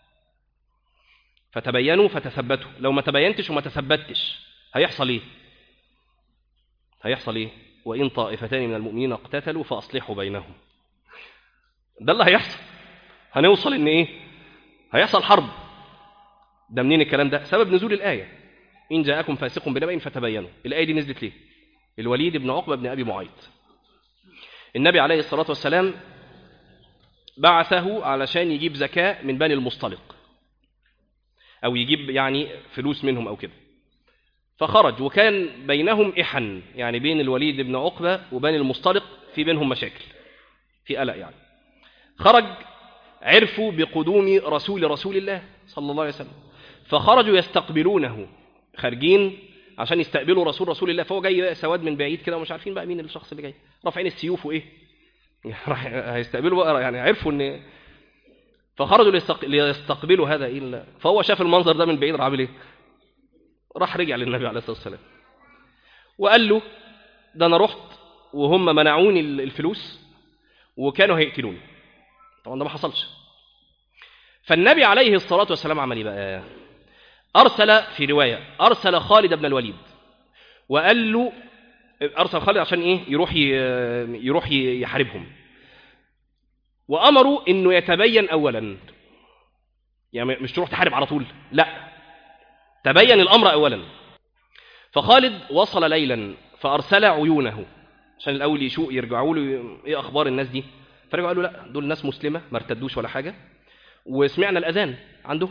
فتبينوا فتثبتوا لو ما تبينتش وما تثبتش هيحصل ايه هيحصل ايه وان طائفتان من المؤمنين اقتتلوا فاصلحوا بينهم ده اللي هيحصل هنوصل ان ايه هيحصل حرب ده منين الكلام ده سبب نزول الايه ان جاءكم فاسق بنبأ فتبينوا الايه دي نزلت ليه الوليد بن عقبه بن ابي معيط النبي عليه الصلاه والسلام بعثه علشان يجيب زكاه من بني المصطلق او يجيب يعني فلوس منهم او كده فخرج وكان بينهم إحن يعني بين الوليد بن عقبة وبين المصطلق في بينهم مشاكل في قلق يعني خرج عرفوا بقدوم رسول رسول الله صلى الله عليه وسلم فخرجوا يستقبلونه خارجين عشان يستقبلوا رسول رسول الله فهو جاي بقى سواد من بعيد كده ومش عارفين بقى مين الشخص اللي جاي رافعين السيوف وايه راح هيستقبلوا بقى يعني عرفوا ان فخرجوا ليستق- ليستقبلوا هذا الا فهو شاف المنظر ده من بعيد راح عامل ايه راح رجع للنبي عليه الصلاه والسلام وقال له ده انا رحت وهم منعوني ال- الفلوس وكانوا هيقتلوني طبعا ده ما حصلش فالنبي عليه الصلاه والسلام عمل ايه بقى ارسل في روايه ارسل خالد بن الوليد وقال له ارسل خالد عشان ايه يروح ي- يروح ي- يحاربهم وامروا انه يتبين اولا يعني مش تروح تحارب على طول لا تبين الامر اولا فخالد وصل ليلا فارسل عيونه عشان الاول يشوق يرجعوا له ايه اخبار الناس دي فرجعوا قالوا لا دول ناس مسلمه ما ارتدوش ولا حاجه وسمعنا الاذان عنده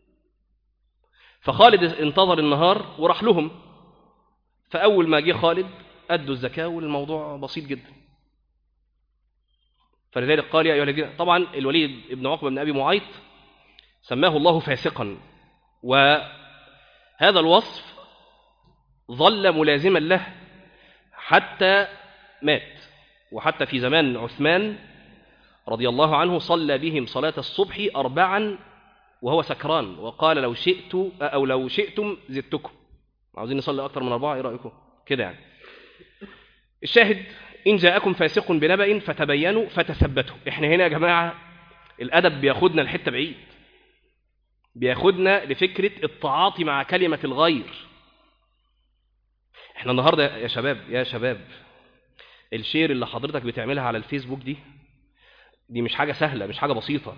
فخالد انتظر النهار وراح لهم فاول ما جه خالد ادوا الزكاه والموضوع بسيط جدا فلذلك قال يا ايها الذين طبعا الوليد بن عقبه بن ابي معيط سماه الله فاسقا وهذا الوصف ظل ملازما له حتى مات وحتى في زمان عثمان رضي الله عنه صلى بهم صلاة الصبح أربعا وهو سكران وقال لو شئت أو لو شئتم زدتكم عاوزين نصلي أكثر من أربعة إيه رأيكم كده يعني الشاهد إن جاءكم فاسق بنبأ فتبينوا فتثبتوا إحنا هنا يا جماعة الأدب بياخدنا لحتة بعيد بياخدنا لفكرة التعاطي مع كلمة الغير احنا النهاردة يا شباب يا شباب الشير اللي حضرتك بتعملها على الفيسبوك دي دي مش حاجة سهلة مش حاجة بسيطة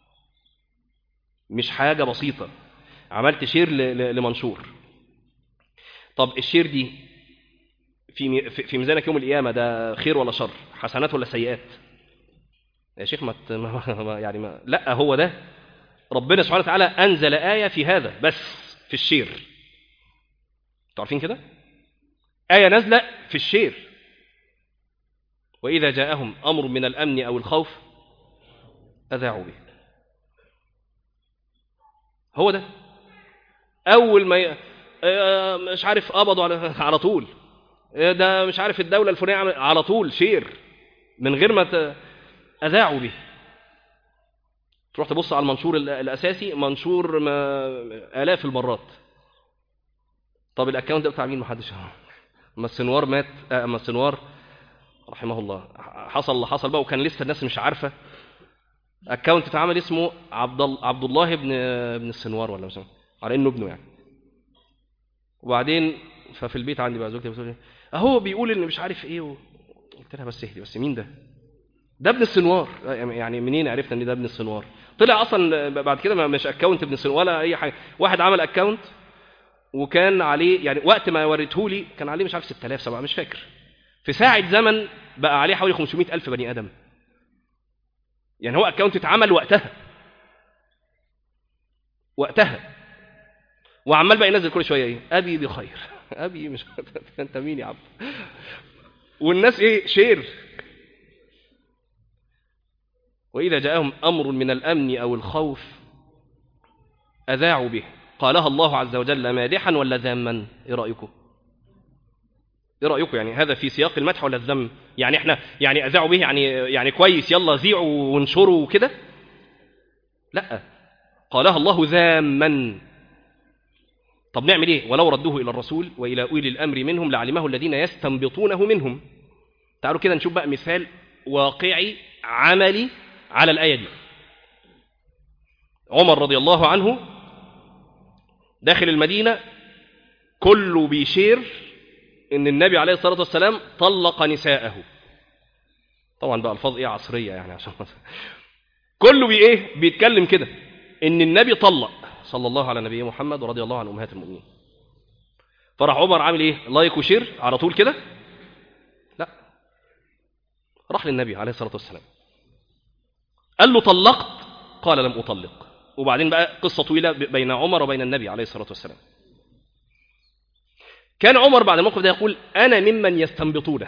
مش حاجة بسيطة عملت شير ل- ل- لمنشور طب الشير دي في مي- في في ميزانك يوم القيامة ده خير ولا شر حسنات ولا سيئات يا شيخ ما ت- ما- ما- يعني ما لا هو ده ربنا سبحانه وتعالى أنزل آية في هذا بس في الشير انتوا عارفين كده آية نازلة في الشير وإذا جاءهم أمر من الأمن أو الخوف أذاعوا به هو ده أول ما ي... آه، مش عارف قبضوا على على طول آه، ده مش عارف الدولة الفلانية عمل- على طول شير من غير ما ت... أذاعوا به تروح تبص على المنشور ال- الأساسي منشور ما... آلاف المرات طب الأكاونت ده بتاع مين محدش يعرف. اما السنوار مات آه، اما السنوار رحمه الله حصل اللي حصل بقى وكان لسه الناس مش عارفه اكونت اتعمل اسمه عبد ال- عبد الله بن ابن السنوار ولا مش عارف. على انه ابنه يعني وبعدين ففي البيت عندي بقى زوجتي بتقول لي اهو بيقول ان مش عارف ايه و... قلت لها بس اهدي بس مين ده ده ابن السنوار يعني منين عرفنا ان ده ابن السنوار طلع اصلا بعد كده ما- مش اكونت ابن السنوار ولا اي حاجه واحد عمل اكونت وكان عليه يعني وقت ما وريته لي كان عليه مش عارف 6000 7 مش فاكر في ساعة زمن بقى عليه حوالي 500 ألف بني آدم يعني هو أكاونت اتعمل وقتها وقتها وعمال بقى ينزل كل شوية إيه أبي بخير أبي مش أنت مين يا عم والناس إيه شير وإذا جاءهم أمر من الأمن أو الخوف أذاعوا به قالها الله عز وجل مادحا ولا ذاما إيه رأيكم ايه رايكم يعني هذا في سياق المدح ولا الذم يعني احنا يعني اذاعوا به يعني يعني كويس يلا ذيعوا وانشروا وكده لا قالها الله ذاما طب نعمل ايه ولو ردوه الى الرسول والى اولي الامر منهم لعلمه الذين يستنبطونه منهم تعالوا كده نشوف بقى مثال واقعي عملي على الايه دي عمر رضي الله عنه داخل المدينه كله بيشير ان النبي عليه الصلاه والسلام طلق نساءه طبعا بقى الفاظ ايه عصريه يعني عشان كله بي ايه بيتكلم كده ان النبي طلق صلى الله على نبينا محمد ورضي الله عن امهات المؤمنين فراح عمر عامل ايه لايك وشير على طول كده لا راح للنبي عليه الصلاه والسلام قال له طلقت قال لم اطلق وبعدين بقى قصه طويله بين عمر وبين النبي عليه الصلاه والسلام كان عمر بعد الموقف ده يقول أنا ممن يستنبطونه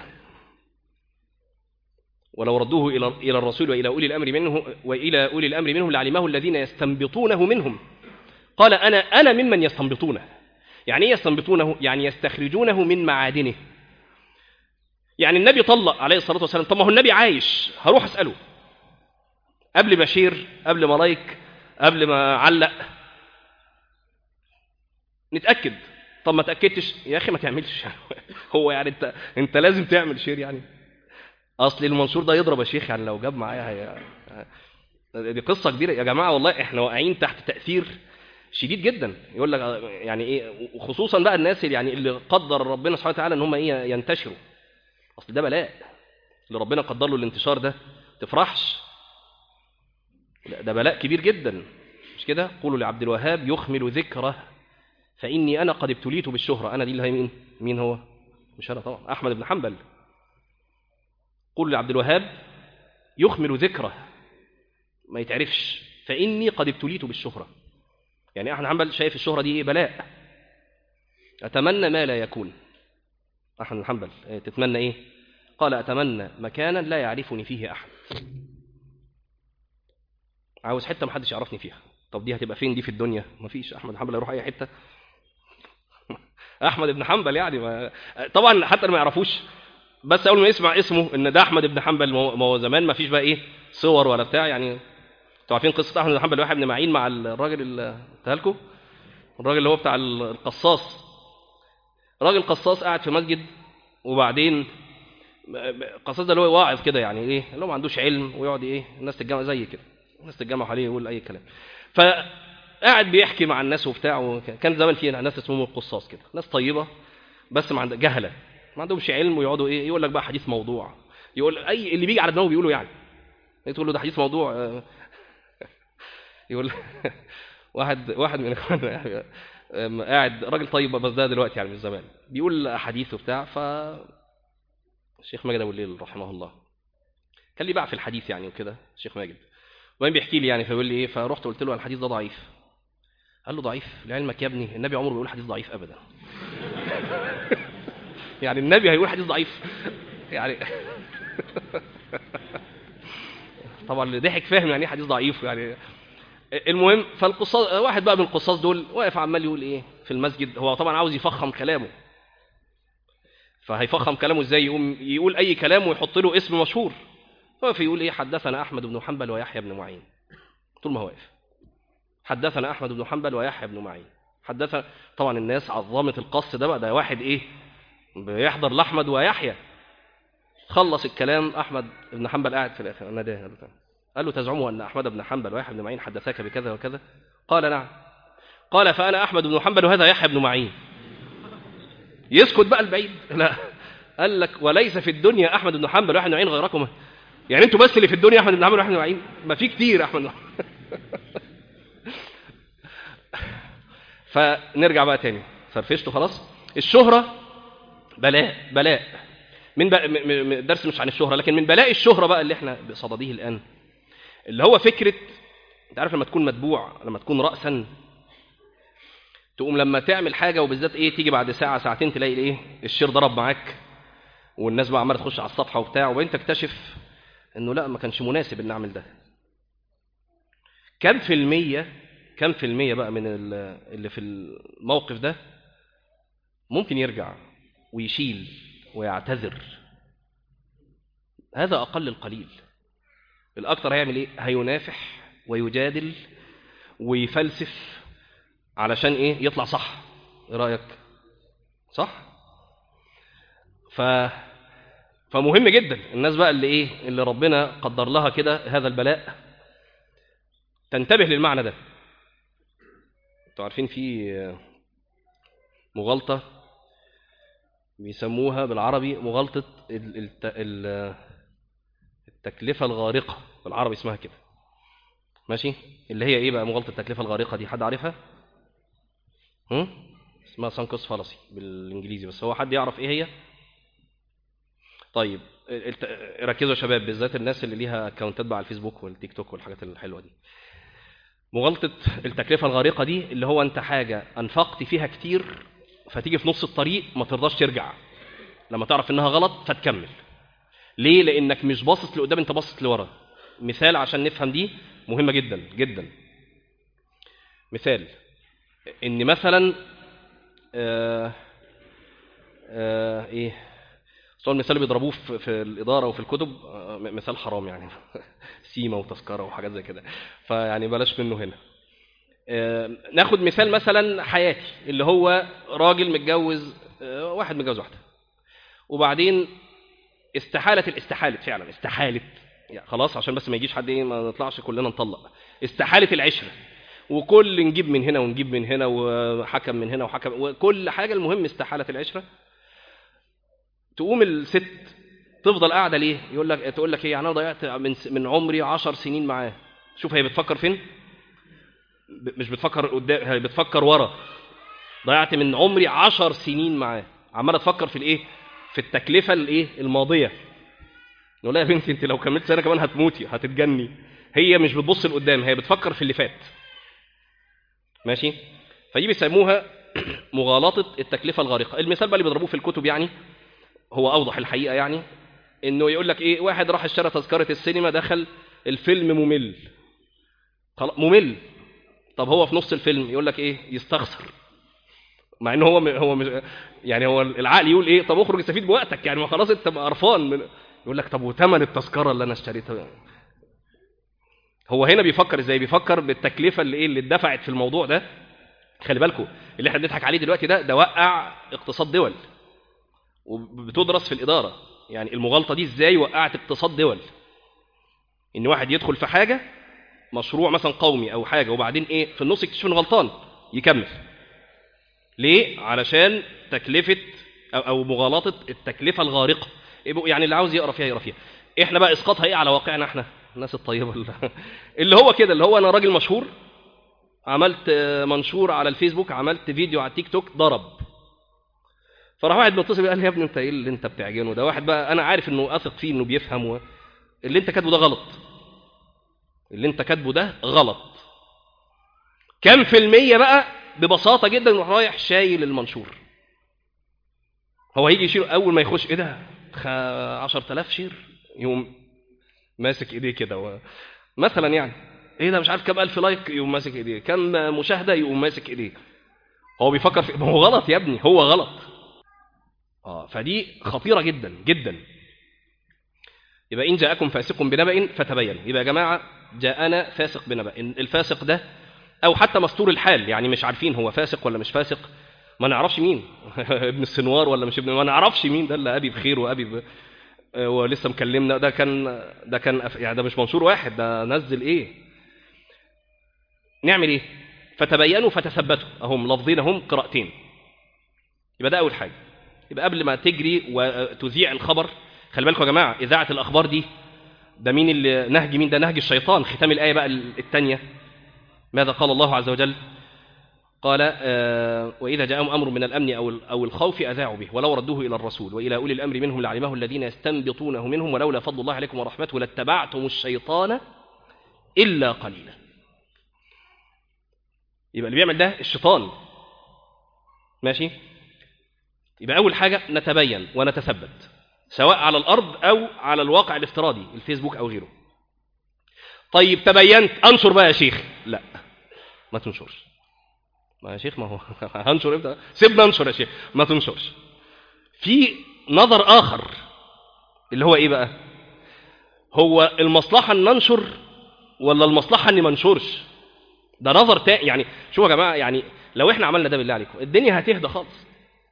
ولو ردوه إلى إلى الرسول وإلى أولي الأمر منه وإلى أولي الأمر منهم لعلمه الذين يستنبطونه منهم قال أنا أنا ممن يستنبطونه يعني إيه يستنبطونه يعني يستخرجونه من معادنه يعني النبي طلق عليه الصلاة والسلام طب ما هو النبي عايش هروح أسأله قبل بشير قبل ما لايك قبل ما علق نتأكد طب ما تاكدتش يا اخي ما تعملش هو يعني انت انت لازم تعمل شير يعني اصل المنشور ده يضرب يا شيخ يعني لو جاب معايا هي... دي قصه كبيره يا جماعه والله احنا واقعين تحت تاثير شديد جدا يقول لك يعني ايه وخصوصا بقى الناس اللي يعني اللي قدر ربنا سبحانه وتعالى ان هم ايه ينتشروا اصل ده بلاء اللي ربنا قدر له الانتشار ده تفرحش ده بلاء كبير جدا مش كده قولوا لعبد الوهاب يخمل ذكره فإني أنا قد ابتليت بالشهرة أنا دي اللي هي مين مين هو مش أنا طبعا أحمد بن حنبل قل لعبد الوهاب يخمل ذكره ما يتعرفش فإني قد ابتليت بالشهرة يعني أحمد بن حنبل شايف الشهرة دي إيه بلاء أتمنى ما لا يكون أحمد بن حنبل تتمنى إيه قال أتمنى مكانا لا يعرفني فيه أحد عاوز حتة محدش يعرفني فيها طب دي هتبقى فين دي في الدنيا مفيش أحمد بن حنبل يروح أي حتة احمد بن حنبل يعني ما... طبعا حتى ما يعرفوش بس اول ما يسمع اسمه ان ده احمد بن حنبل ما هو زمان ما فيش بقى ايه صور ولا بتاع يعني انتوا عارفين قصه احمد بن حنبل واحد بن معين مع الراجل اللي قلتها لكم الراجل اللي هو بتاع القصاص راجل قصاص قاعد في مسجد وبعدين القصاص ده اللي هو واعظ كده يعني ايه اللي هو ما عندوش علم ويقعد ايه الناس تتجمع زي كده الناس تتجمع حواليه يقول اي كلام ف قاعد بيحكي مع الناس وبتاع كان زمان في ناس اسمهم القصاص كده ناس طيبه بس ما عندها جهله ما عندهمش علم ويقعدوا ايه يقول لك بقى حديث موضوع يقول اي اللي بيجي على دماغه بيقولوا يعني تقول له ده حديث موضوع يقول واحد واحد من اخواننا قاعد راجل طيب بس ده دلوقتي يعني من زمان بيقول احاديث وبتاع ف الشيخ ماجد ابو الليل رحمه الله كان لي بقى في الحديث يعني وكده الشيخ ماجد وبعدين بيحكي لي يعني فبيقول لي ايه فرحت قلت له الحديث ده ضعيف قال له ضعيف لعلمك يا ابني النبي عمره بيقول حديث ضعيف ابدا يعني النبي هيقول حديث ضعيف يعني طبعا اللي ضحك فاهم يعني ايه حديث ضعيف يعني المهم فالقصاص واحد بقى من القصاص دول واقف عمال يقول ايه في المسجد هو طبعا عاوز يفخم كلامه فهيفخم كلامه ازاي يقوم يقول اي كلام ويحط له اسم مشهور واقف يقول ايه حدثنا احمد بن حنبل ويحيى بن معين طول ما هو واقف حدثنا احمد بن حنبل ويحيى بن معين حدثنا طبعا الناس عظمت القص ده بقى ده واحد ايه بيحضر لاحمد ويحيى خلص الكلام احمد بن حنبل قاعد في الاخر انا ده قال له تزعم ان احمد بن حنبل ويحيى بن معين حدثاك بكذا وكذا قال نعم قال فانا احمد بن حنبل وهذا يحيى بن معين يسكت بقى البعيد لا قال لك وليس في الدنيا احمد بن حنبل ويحيى بن معين غيركما يعني انتوا بس اللي في الدنيا احمد بن حنبل ويحيى بن معين ما في كتير احمد بن فنرجع بقى تاني فرفشته خلاص الشهرة بلاء بلاء من بقى الدرس مش عن الشهرة لكن من بلاء الشهرة بقى اللي احنا بصدديه الآن اللي هو فكرة انت عارف لما تكون متبوع لما تكون رأسا تقوم لما تعمل حاجة وبالذات ايه تيجي بعد ساعة ساعتين تلاقي ايه الشير ضرب معاك والناس بقى عمالة تخش على الصفحة وبتاع وبعدين تكتشف انه لا ما كانش مناسب ان اعمل ده كم في المية كم في المية بقى من اللي في الموقف ده ممكن يرجع ويشيل ويعتذر هذا أقل القليل الأكثر هيعمل إيه؟ هينافح ويجادل ويفلسف علشان إيه؟ يطلع صح إيه رأيك؟ صح؟ ف فمهم جدا الناس بقى اللي إيه؟ اللي ربنا قدر لها كده هذا البلاء تنتبه للمعنى ده انتوا عارفين في مغالطة بيسموها بالعربي مغالطة التكلفة الغارقة بالعربي اسمها كده ماشي اللي هي ايه بقى مغالطة التكلفة الغارقة دي حد عارفها هم؟ اسمها سانكوس فالسي بالانجليزي بس هو حد يعرف ايه هي طيب ركزوا يا شباب بالذات الناس اللي ليها اكونتات بقى على الفيسبوك والتيك توك والحاجات الحلوه دي مغالطة التكلفة الغارقة دي اللي هو أنت حاجة أنفقت فيها كتير فتيجي في نص الطريق ما ترضاش ترجع لما تعرف إنها غلط فتكمل ليه؟ لأنك مش باصص لقدام أنت باصص لورا مثال عشان نفهم دي مهمة جدا جدا مثال إن مثلا آه آه إيه سؤال المثال اللي بيضربوه في, في الإدارة وفي الكتب مثال حرام يعني سيمة وتذكرة وحاجات زي كده فيعني بلاش منه هنا ناخد مثال مثلا حياتي اللي هو راجل متجوز واحد متجوز واحدة وبعدين استحالت الاستحالت فعلا استحالت يعني خلاص عشان بس ما يجيش حد ايه ما نطلعش كلنا نطلق استحالت العشرة وكل نجيب من هنا ونجيب من هنا وحكم من هنا وحكم وكل حاجة المهم استحالت العشرة تقوم الست تفضل قاعده ليه يقول لك تقول لك ايه يعني انا ضيعت من من عمري عشر سنين معاه شوف هي بتفكر فين مش بتفكر قدام هي بتفكر ورا ضيعت من عمري عشر سنين معاه عماله تفكر في الايه في التكلفه الايه الماضيه نقول لها يا بنتي انت لو كملت سنه كمان هتموتي هتتجني هي مش بتبص لقدام هي بتفكر في اللي فات ماشي فدي بيسموها مغالطه التكلفه الغارقه المثال بقى اللي بيضربوه في الكتب يعني هو اوضح الحقيقه يعني انه يقول لك ايه واحد راح اشترى تذكره السينما دخل الفيلم ممل ممل طب هو في نص الفيلم يقول لك ايه يستخسر مع ان هو هو مش يعني هو العقل يقول ايه طب اخرج استفيد بوقتك يعني ما خلاص انت قرفان من يقول لك طب وثمن التذكره اللي انا اشتريتها هو هنا بيفكر ازاي بيفكر بالتكلفه اللي ايه اللي اتدفعت في الموضوع ده خلي بالكم اللي احنا بنضحك عليه دلوقتي ده ده وقع اقتصاد دول وبتدرس في الإدارة يعني المغالطة دي ازاي وقعت اقتصاد دول ان واحد يدخل في حاجة مشروع مثلا قومي او حاجة وبعدين ايه في النص يكتشف انه غلطان يكمل ليه علشان تكلفة او, أو مغالطة التكلفة الغارقة يعني اللي عاوز يقرا فيها يقرا فيها احنا بقى اسقاطها ايه على واقعنا احنا الناس الطيبة اللي هو كده اللي هو انا راجل مشهور عملت منشور على الفيسبوك عملت فيديو على التيك توك ضرب فراح واحد متصل قال لي يا ابني انت ايه اللي انت بتعجنه ده واحد بقى انا عارف انه اثق فيه انه بيفهم و... اللي انت كاتبه ده غلط اللي انت كاتبه ده غلط كم في المية بقى ببساطة جدا يروح رايح شايل المنشور هو هيجي يشيل أول ما يخش إيه ده 10000 شير يقوم ماسك إيديه كده و... مثلا يعني إيه ده مش عارف كام ألف لايك يقوم ماسك إيديه كم مشاهدة يقوم ماسك إيديه هو بيفكر في ما هو غلط يا ابني هو غلط اه فدي خطيرة جدا جدا يبقى إن جاءكم فاسق بنبأ فتبين يبقى يا جماعة جاءنا فاسق بنبأ الفاسق ده أو حتى مستور الحال يعني مش عارفين هو فاسق ولا مش فاسق ما نعرفش مين ابن السنوار ولا مش ابن ما نعرفش مين ده اللي أبي بخير وأبي ب... ولسه مكلمنا ده كان ده كان أف... يعني ده مش منشور واحد ده نزل إيه نعمل إيه فتبينوا فتثبتوا أهم لفظين هم قراءتين يبقى ده أول حاجة يبقى قبل ما تجري وتذيع الخبر خلي بالكم يا جماعة إذاعة الأخبار دي ده مين اللي نهج مين ده نهج الشيطان ختام الآية بقى الثانية ماذا قال الله عز وجل قال آه وإذا جاءهم أمر من الأمن أو أو الخوف أذاعوا به ولو ردوه إلى الرسول وإلى أولي الأمر منهم لعلمه الذين يستنبطونه منهم ولولا فضل الله عليكم ورحمته لاتبعتم الشيطان إلا قليلا يبقى اللي بيعمل ده الشيطان ماشي يبقى أول حاجة نتبين ونتثبت سواء على الأرض أو على الواقع الافتراضي الفيسبوك أو غيره طيب تبينت أنشر بقى يا شيخ لا ما تنشرش ما يا شيخ ما هو هنشر امتى سيبنا انشر يا شيخ ما تنشرش في نظر آخر اللي هو إيه بقى هو المصلحة أن ننشر ولا المصلحة أني ما انشرش ده نظر تاني يعني شوفوا يا جماعة يعني لو احنا عملنا ده بالله عليكم الدنيا هتهدى خالص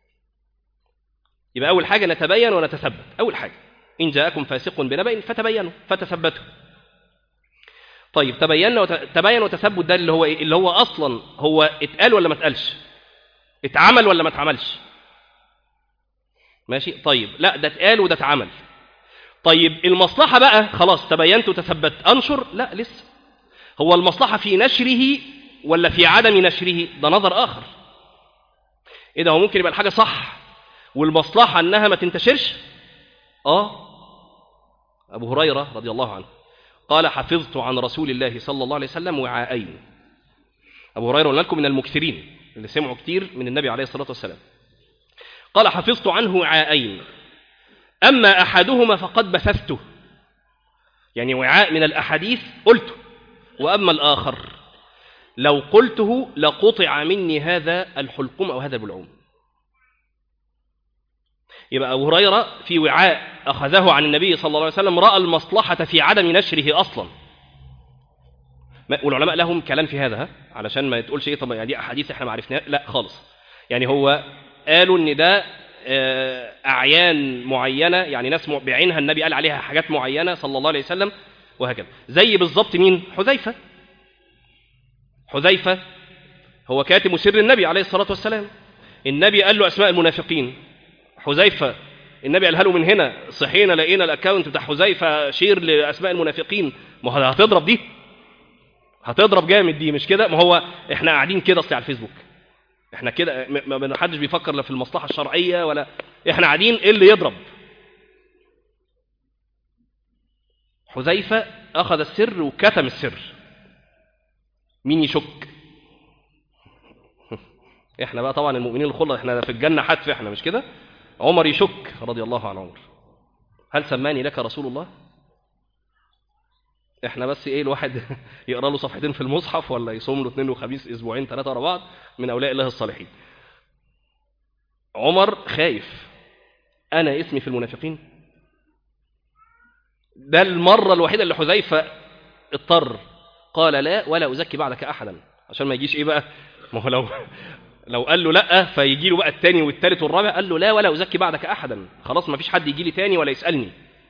يبقى أول حاجة نتبين ونتثبت أول حاجة إن جاءكم فاسق بنبأ فتبينوا فتثبتوا طيب تبين وت... تبين وتثبت ده اللي هو إيه؟ اللي هو أصلا هو اتقال ولا ما اتقالش اتعمل ولا ما اتعملش ماشي طيب لا ده اتقال وده اتعمل طيب المصلحة بقى خلاص تبينت وتثبت أنشر لا لسه هو المصلحة في نشره ولا في عدم نشره ده نظر آخر إيه ده هو ممكن يبقى الحاجة صح والمصلحة أنها ما تنتشرش آه أبو هريرة رضي الله عنه قال حفظت عن رسول الله صلى الله عليه وسلم وعاءين أبو هريرة قلنا لكم من المكثرين اللي سمعوا كتير من النبي عليه الصلاة والسلام قال حفظت عنه وعاءين أما أحدهما فقد بثثته يعني وعاء من الأحاديث قلته وأما الآخر لو قلته لقطع مني هذا الحلقوم أو هذا البلعوم يبقى أبو هريرة في وعاء أخذه عن النبي صلى الله عليه وسلم رأى المصلحة في عدم نشره أصلا والعلماء لهم كلام في هذا ها؟ علشان ما تقولش ايه طب يعني دي احاديث احنا ما عرفناها لا خالص يعني هو قالوا ان ده اعيان معينه يعني ناس بعينها النبي قال عليها حاجات معينه صلى الله عليه وسلم وهكذا زي بالظبط مين حذيفه حذيفه هو كاتب سر النبي عليه الصلاه والسلام النبي قال له اسماء المنافقين حذيفه النبي قالها له من هنا صحينا لقينا الاكونت بتاع حذيفه شير لاسماء المنافقين ما هو هتضرب دي هتضرب جامد دي مش كده ما هو احنا قاعدين كده اصلي على الفيسبوك احنا كده ما حدش بيفكر لا في المصلحه الشرعيه ولا احنا قاعدين ايه اللي يضرب حذيفه اخذ السر وكتم السر مين يشك احنا بقى طبعا المؤمنين الخلة احنا في الجنه حتف احنا مش كده عمر يشك رضي الله عن عمر هل سماني لك رسول الله احنا بس ايه الواحد يقرا له صفحتين في المصحف ولا يصوم له اثنين وخميس اسبوعين ثلاثه ورا بعض من اولياء الله الصالحين عمر خايف انا اسمي في المنافقين ده المره الوحيده اللي حذيفه اضطر قال لا ولا ازكي بعدك احدا عشان ما يجيش ايه بقى ما هو لو لو قال له لا فيجي له بقى الثاني والثالث والرابع قال له لا ولا ازكي بعدك احدا خلاص ما فيش حد يجي لي ثاني ولا يسالني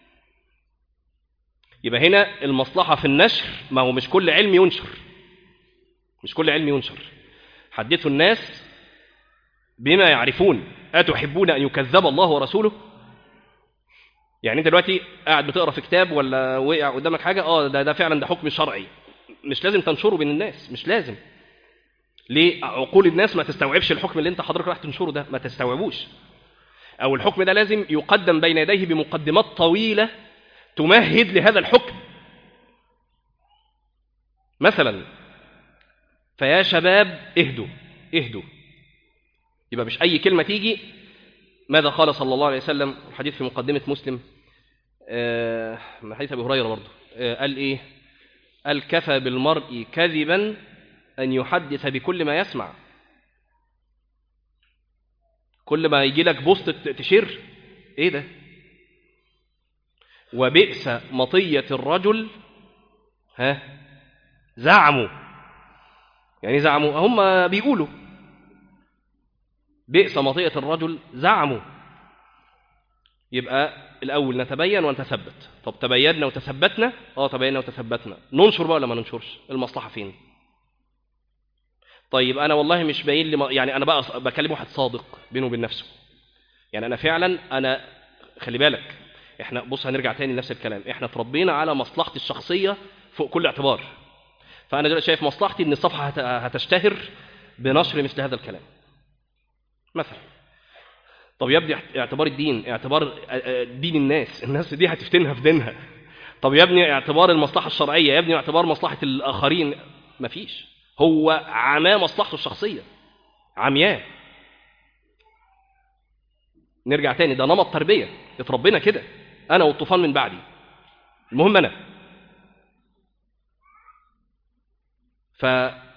يبقى هنا المصلحة في النشر ما هو مش كل علم ينشر مش كل علم ينشر حدثوا الناس بما يعرفون أتحبون أن يكذب الله ورسوله يعني انت دلوقتي قاعد بتقرا في كتاب ولا وقع قدامك حاجه اه ده ده فعلا ده حكم شرعي مش لازم تنشره بين الناس مش لازم ليه عقول الناس ما تستوعبش الحكم اللي انت حضرتك راح تنشره ده ما تستوعبوش او الحكم ده لازم يقدم بين يديه بمقدمات طويله تمهد لهذا الحكم مثلا فيا شباب اهدوا اهدوا يبقى مش أي كلمة تيجي ماذا قال صلى الله عليه وسلم الحديث في مقدمة مسلم آه من حديث أبي هريرة برضه آه قال إيه قال كفى بالمرء كذبا أن يحدث بكل ما يسمع كل ما يجي لك بوست تشير إيه ده وبئس مطية الرجل ها زعموا يعني زعموا هم بيقولوا بئس مطية الرجل زعموا يبقى الأول نتبين ونتثبت طب تبينا وتثبتنا اه تبينا وتثبتنا ننشر بقى ولا ما ننشرش المصلحة فين طيب أنا والله مش باين لي يعني أنا بقى بكلم واحد صادق بينه وبين نفسه يعني أنا فعلا أنا خلي بالك احنا بص هنرجع تاني لنفس الكلام احنا اتربينا على مصلحتي الشخصية فوق كل اعتبار فأنا دلوقتي شايف مصلحتي إن الصفحة هتشتهر بنشر مثل هذا الكلام مثلا طب يا ابني اعتبار الدين اعتبار دين الناس الناس دي هتفتنها في دينها طب يا ابني اعتبار المصلحة الشرعية يا ابني اعتبار مصلحة الآخرين مفيش هو عماه مصلحته الشخصية عمياه نرجع تاني ده نمط تربية اتربينا كده أنا والطوفان من بعدي المهم أنا ف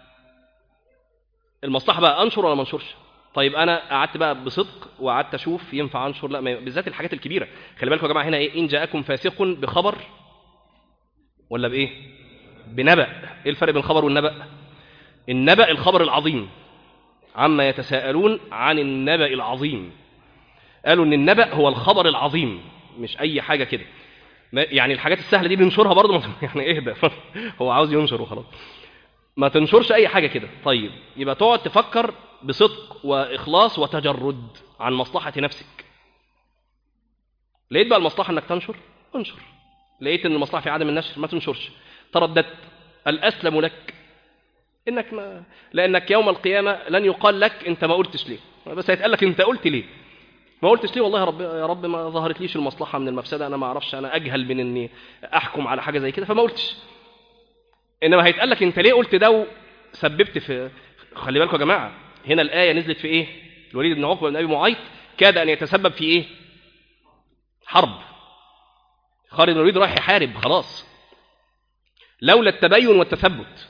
المصلحة بقى أنشر ولا ما أنشرش طيب انا قعدت بقى بصدق وقعدت اشوف ينفع انشر لا بالذات الحاجات الكبيره خلي بالكم يا جماعه هنا ايه ان جاءكم فاسق بخبر ولا بايه بنبأ ايه الفرق بين الخبر والنبأ النبأ الخبر العظيم عما يتساءلون عن النبأ العظيم قالوا ان النبأ هو الخبر العظيم مش اي حاجه كده يعني الحاجات السهله دي بننشرها برضه يعني اهدى هو عاوز ينشر وخلاص ما تنشرش اي حاجه كده طيب يبقى تقعد تفكر بصدق واخلاص وتجرد عن مصلحه نفسك لقيت بقى المصلحه انك تنشر انشر لقيت ان المصلحه في عدم النشر ما تنشرش ترددت الاسلم لك انك ما لانك يوم القيامه لن يقال لك انت ما قلتش ليه بس هيتقال لك انت قلت ليه ما قلتش ليه والله يا رب يا رب ما ظهرت ليش المصلحه من المفسده انا ما اعرفش انا اجهل من اني احكم على حاجه زي كده فما قلتش انما هيتقال لك انت ليه قلت ده وسببت في خلي بالكم يا جماعه هنا الايه نزلت في ايه الوليد بن عقبه بن ابي معيط كاد ان يتسبب في ايه حرب خالد بن الوليد رايح يحارب خلاص لولا التبين والتثبت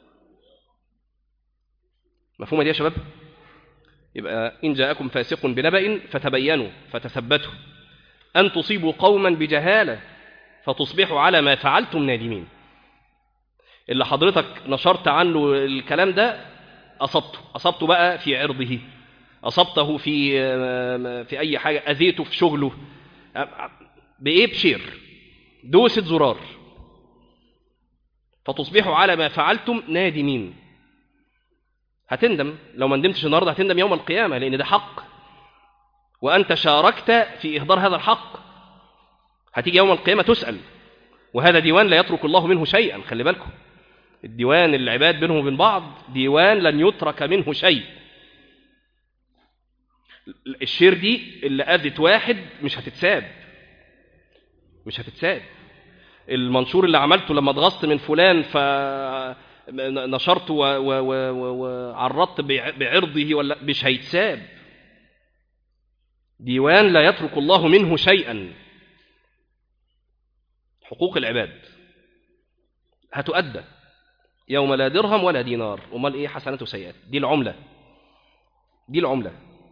مفهومه دي يا شباب يبقى ان جاءكم فاسق بنبأ فتبينوا فتثبتوا ان تصيبوا قوما بجهاله فتصبحوا على ما فعلتم نادمين اللي حضرتك نشرت عنه الكلام ده أصبته أصبته بقى في عرضه أصبته في في أي حاجة أذيته في شغله بإيه بشير دوسة زرار فتصبحوا على ما فعلتم نادمين هتندم لو ما ندمتش النهارده هتندم يوم القيامة لأن ده حق وأنت شاركت في إهدار هذا الحق هتيجي يوم القيامة تسأل وهذا ديوان لا يترك الله منه شيئا خلي بالكم الديوان العباد بينهم وبين بعض ديوان لن يترك منه شيء الشير دي اللي أذت واحد مش هتتساب مش هتتساب المنشور اللي عملته لما اتغصت من فلان فنشرته وعرضت بعرضه ولا مش هيتساب ديوان لا يترك الله منه شيئا حقوق العباد هتؤدى يوم لا درهم ولا دينار امال ايه حسنات وسيئات دي العمله دي العمله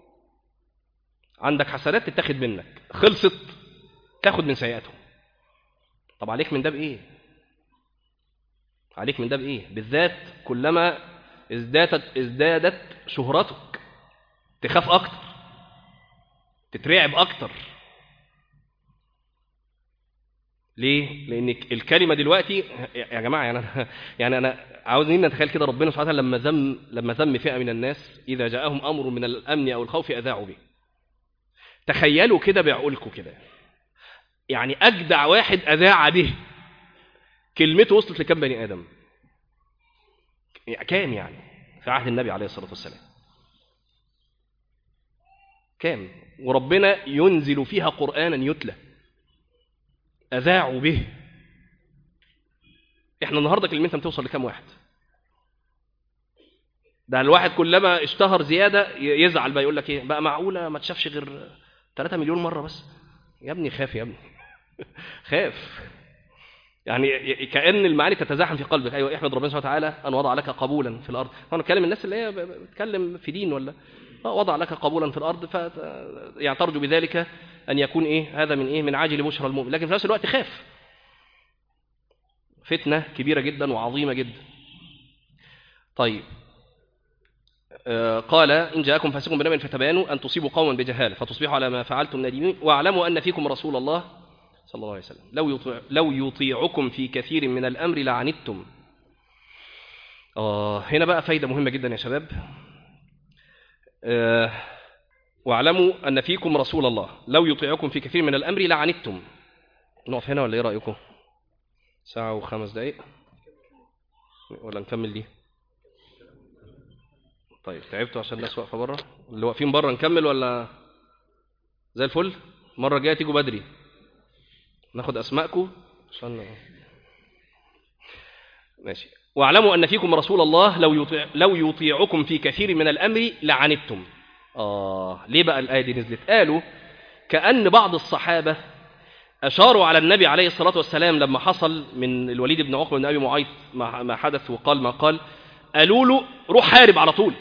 عندك حسنات تتاخد منك خلصت تاخد من سيئاتهم طب عليك من ده بايه عليك من ده بايه بالذات كلما ازدادت ازدادت شهرتك تخاف اكتر تترعب اكتر ليه؟ لأن الكلمة دلوقتي يا جماعة يعني أنا يعني أنا عاوزين نتخيل كده ربنا سبحانه وتعالى لما ذم لما ذم فئة من الناس إذا جاءهم أمر من الأمن أو الخوف أذاعوا به. تخيلوا كده بعقولكم كده. يعني أجدع واحد أذاع به كلمته وصلت لكم بني آدم؟ كام يعني؟ في عهد النبي عليه الصلاة والسلام. كام؟ وربنا ينزل فيها قرآنا يتلى. أذاعوا به احنا النهارده كلمتنا بتوصل لكام واحد ده الواحد كلما اشتهر زياده ي- يزعل بقى يقول لك ايه بقى معقوله ما تشافش غير 3 مليون مره بس يا ابني خاف يا ابني خاف يعني ي- كأن المعاني تتزاحم في قلبك أيوة احمد ربنا سبحانه وتعالى أن وضع لك قبولا في الأرض أنا بتكلم الناس اللي هي ب- ب- بتتكلم في دين ولا آه، وضع لك قبولا في الأرض ف يعني ترجو بذلك أن يكون إيه هذا من إيه من عاجل بشرى المؤمن لكن في نفس الوقت خاف فتنة كبيرة جدا وعظيمة جدا طيب آه، قال إن جاءكم فاسق بنبأ فتبينوا أن تصيبوا قوما بجهالة فتصبحوا على ما فعلتم نادمين واعلموا أن فيكم رسول الله صلى الله عليه وسلم لو يطيع لو يطيعكم في كثير من الأمر لعنتم آه هنا بقى فايدة مهمة جدا يا شباب آه واعلموا أن فيكم رسول الله لو يطيعكم في كثير من الأمر لعنتم نقف هنا ولا إيه رأيكم ساعة وخمس دقايق ولا نكمل دي طيب تعبتوا عشان الناس واقفة بره اللي واقفين بره نكمل ولا زي الفل المرة الجاية تيجوا بدري ناخد أسماءكم عشان ماشي واعلموا أن فيكم رسول الله لو يطيع لو يطيعكم في كثير من الأمر لعنتم آه ليه بقى الآية دي نزلت قالوا كأن بعض الصحابة أشاروا على النبي عليه الصلاة والسلام لما حصل من الوليد بن عقبة بن أبي معيط ما ما حدث وقال ما قال قالوا له روح حارب على طول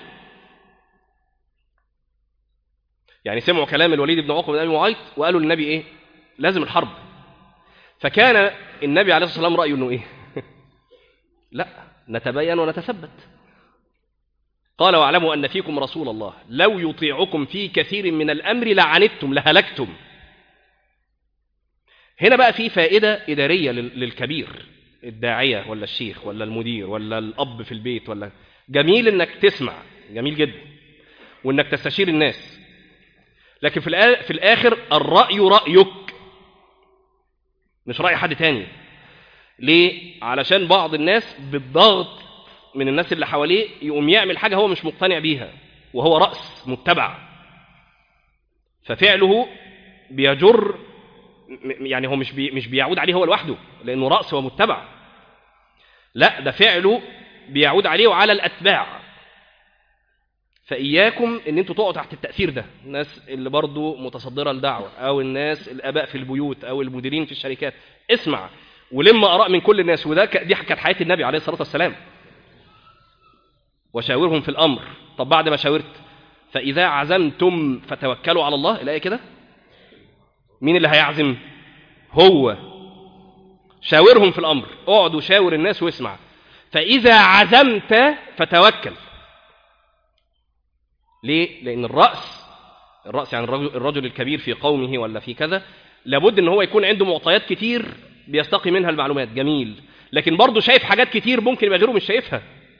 يعني سمعوا كلام الوليد بن عقبة بن أبي معيط وقالوا للنبي إيه لازم الحرب فكان النبي عليه الصلاة والسلام رأيه إنه إيه لا نتبين ونتثبت قال واعلموا أن فيكم رسول الله لو يطيعكم في كثير من الأمر لعنتم لهلكتم هنا بقى في فائدة إدارية لل- للكبير الداعية ولا الشيخ ولا المدير ولا الأب في البيت ولا جميل إنك تسمع جميل جدا وإنك تستشير الناس لكن في الآ- في الآخر الرأي رأيك مش رأي حد تاني ليه؟ علشان بعض الناس بالضغط من الناس اللي حواليه يقوم يعمل حاجة هو مش مقتنع بيها وهو رأس متبع ففعله بيجر م- يعني هو مش بي مش بيعود عليه هو لوحده لأنه رأس ومتبع لا ده فعله بيعود عليه وعلى الأتباع فإياكم إن أنتوا تقعوا تحت التأثير ده الناس اللي برضو متصدرة الدعوة أو الناس الآباء في البيوت أو المديرين في الشركات اسمع ولم آراء من كل الناس وده ك- دي كانت حياة النبي عليه الصلاة والسلام وشاورهم في الأمر طب بعد ما شاورت فإذا عزمتم فتوكلوا على الله الآية كده مين اللي هيعزم هو شاورهم في الأمر اقعد وشاور الناس واسمع فإذا عزمت فتوكل ليه؟ لأن الرأس الرأس يعني الرجل, الرجل الكبير في قومه ولا في كذا لابد ان هو يكون عنده معطيات كتير بيستقي منها المعلومات جميل لكن برضه شايف حاجات كتير ممكن يبقى غيره مش شايفها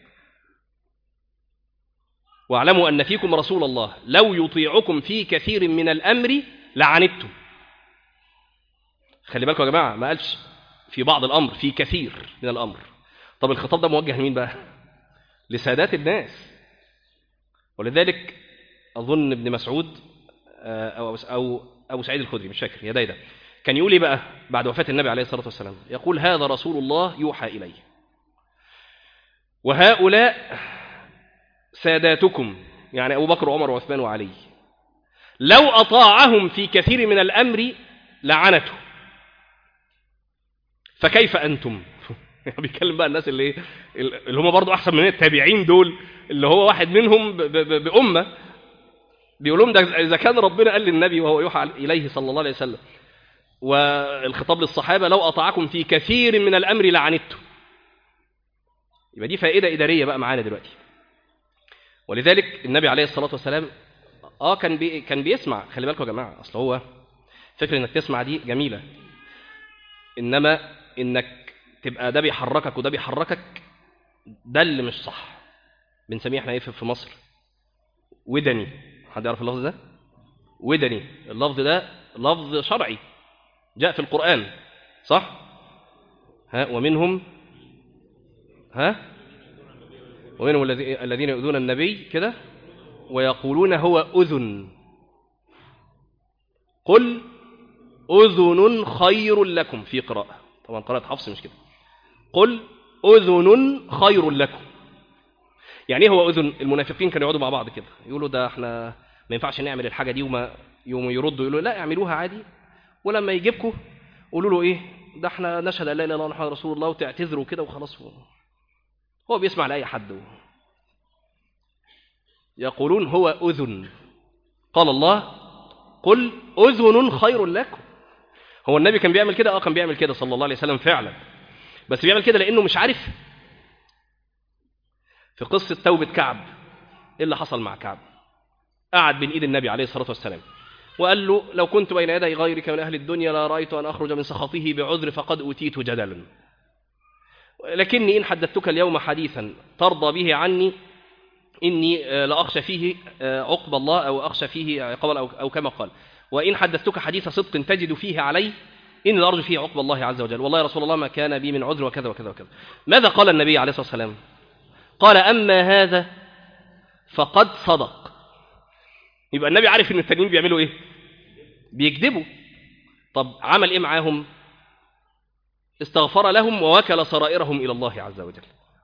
واعلموا ان فيكم رسول الله لو يطيعكم في كثير من الامر لعنتم خلي بالكم يا جماعه ما قالش في بعض الامر في كثير من الامر طب الخطاب ده موجه لمين بقى لسادات الناس ولذلك اظن ابن مسعود آه، او او ابو سعيد الخدري مش فاكر يا ده ده كان يقول ايه بقى بعد وفاه النبي عليه الصلاه والسلام يقول هذا رسول الله يوحى اليه وهؤلاء ساداتكم يعني ابو بكر وعمر وعثمان وعلي لو اطاعهم في كثير من الامر لعنته فكيف انتم بيتكلم بقى الناس اللي اللي هم برضو احسن من التابعين دول اللي هو واحد منهم ب- ب- بامه بيقول لهم ده اذا كان ربنا قال للنبي وهو يوحى اليه صلى الله عليه وسلم والخطاب للصحابه لو اطاعكم في كثير من الامر لعنتم يبقى دي فائده اداريه بقى معانا دلوقتي ولذلك النبي عليه الصلاه والسلام اه كان بي كان بيسمع خلي بالكم يا جماعه اصل هو فكره انك تسمع دي جميله انما انك تبقى ده بيحركك وده بيحركك ده اللي مش صح بنسميه احنا ايه في في مصر ودني حد يعرف اللفظ ده ودني اللفظ ده لفظ شرعي جاء في القرآن صح ها ومنهم ها ومنهم الذي- الذين يؤذون النبي كده ويقولون هو أذن قل أذن خير لكم في قراءة طبعا قراءة حفص مش كده قل أذن خير لكم يعني ايه هو أذن المنافقين كانوا يقعدوا مع بعض كده يقولوا ده احنا ما ينفعش نعمل الحاجة دي وما يوم يردوا يقولوا لا اعملوها عادي ولما يجيبكم قولوا له ايه ده احنا نشهد ان لا اله الا الله محمد رسول الله وتعتذروا كده وخلاص هو بيسمع لاي حد يقولون هو اذن قال الله قل اذن خير لكم هو النبي كان بيعمل كده اه كان بيعمل كده صلى الله عليه وسلم فعلا بس بيعمل كده لانه مش عارف في قصه توبه كعب ايه اللي حصل مع كعب قعد بين ايد النبي عليه الصلاه والسلام وقال له لو كنت بين يدي غيرك من أهل الدنيا لا رأيت أن أخرج من سخطه بعذر فقد أوتيت جدلا لكني إن حدثتك اليوم حديثا ترضى به عني إني لأخشى فيه عقب الله أو أخشى فيه عقاب أو, أو كما قال وإن حدثتك حديث صدق تجد فيه علي إني لأرجو فيه عقب الله عز وجل والله يا رسول الله ما كان بي من عذر وكذا وكذا وكذا ماذا قال النبي عليه الصلاة والسلام قال أما هذا فقد صدق يبقى النبي عارف ان التانيين بيعملوا ايه بيكذبوا طب عمل ايه معاهم استغفر لهم ووكل سرائرهم الى الله عز وجل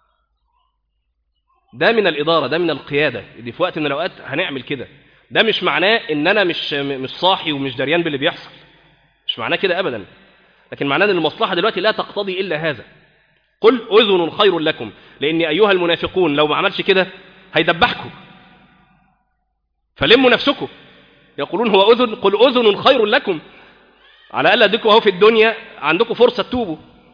ده من الاداره ده من القياده دي في وقت من الاوقات هنعمل كده ده مش معناه ان انا مش مش صاحي ومش دريان باللي بيحصل مش معناه كده ابدا لكن معناه ان المصلحه دلوقتي لا تقتضي الا هذا قل اذن خير لكم لان ايها المنافقون لو ما عملش كده هيدبحكم فلموا نفسكم يقولون هو أذن قل أذن خير لكم على الأقل أديكم أهو في الدنيا عندكم فرصة تتوبوا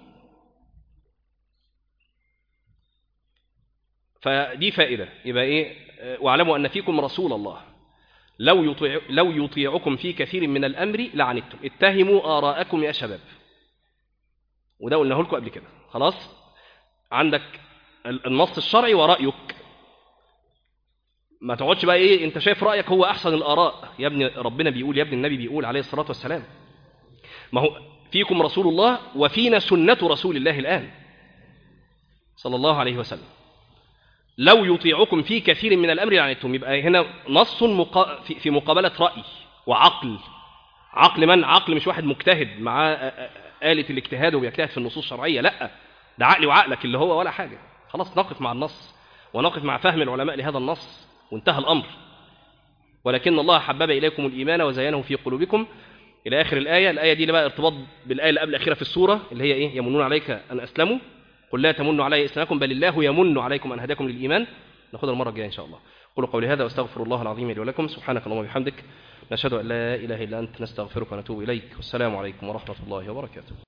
فدي فائدة يبقى إيه واعلموا أن فيكم رسول الله لو يطيع لو يطيعكم في كثير من الأمر لعنتم اتهموا آراءكم يا شباب وده قلناه لكم قبل كده خلاص عندك النص الشرعي ورأيك ما تقعدش بقى ايه انت شايف رايك هو احسن الاراء يا ابني ربنا بيقول يا ابني النبي بيقول عليه الصلاه والسلام ما هو فيكم رسول الله وفينا سنه رسول الله الان صلى الله عليه وسلم لو يطيعكم في كثير من الامر لعنتم يبقى هنا نص مقا... في مقابله راي وعقل عقل من عقل مش واحد مجتهد مع آلة الاجتهاد وبيجتهد في النصوص الشرعيه لا ده عقلي وعقلك اللي هو ولا حاجه خلاص نقف مع النص ونقف مع فهم العلماء لهذا النص وانتهى الأمر ولكن الله حبب إليكم الإيمان وزينه في قلوبكم إلى آخر الآية الآية دي بقى ارتباط بالآية اللي قبل الأخيرة في السورة اللي هي إيه يمنون عليك أن أسلموا قل لا تمنوا علي إسلامكم بل الله يمن عليكم أن هداكم للإيمان ناخذها المرة الجاية إن شاء الله قولوا قولي هذا واستغفر الله العظيم لي ولكم سبحانك اللهم وبحمدك نشهد أن لا إله إلا أنت نستغفرك ونتوب إليك والسلام عليكم ورحمة الله وبركاته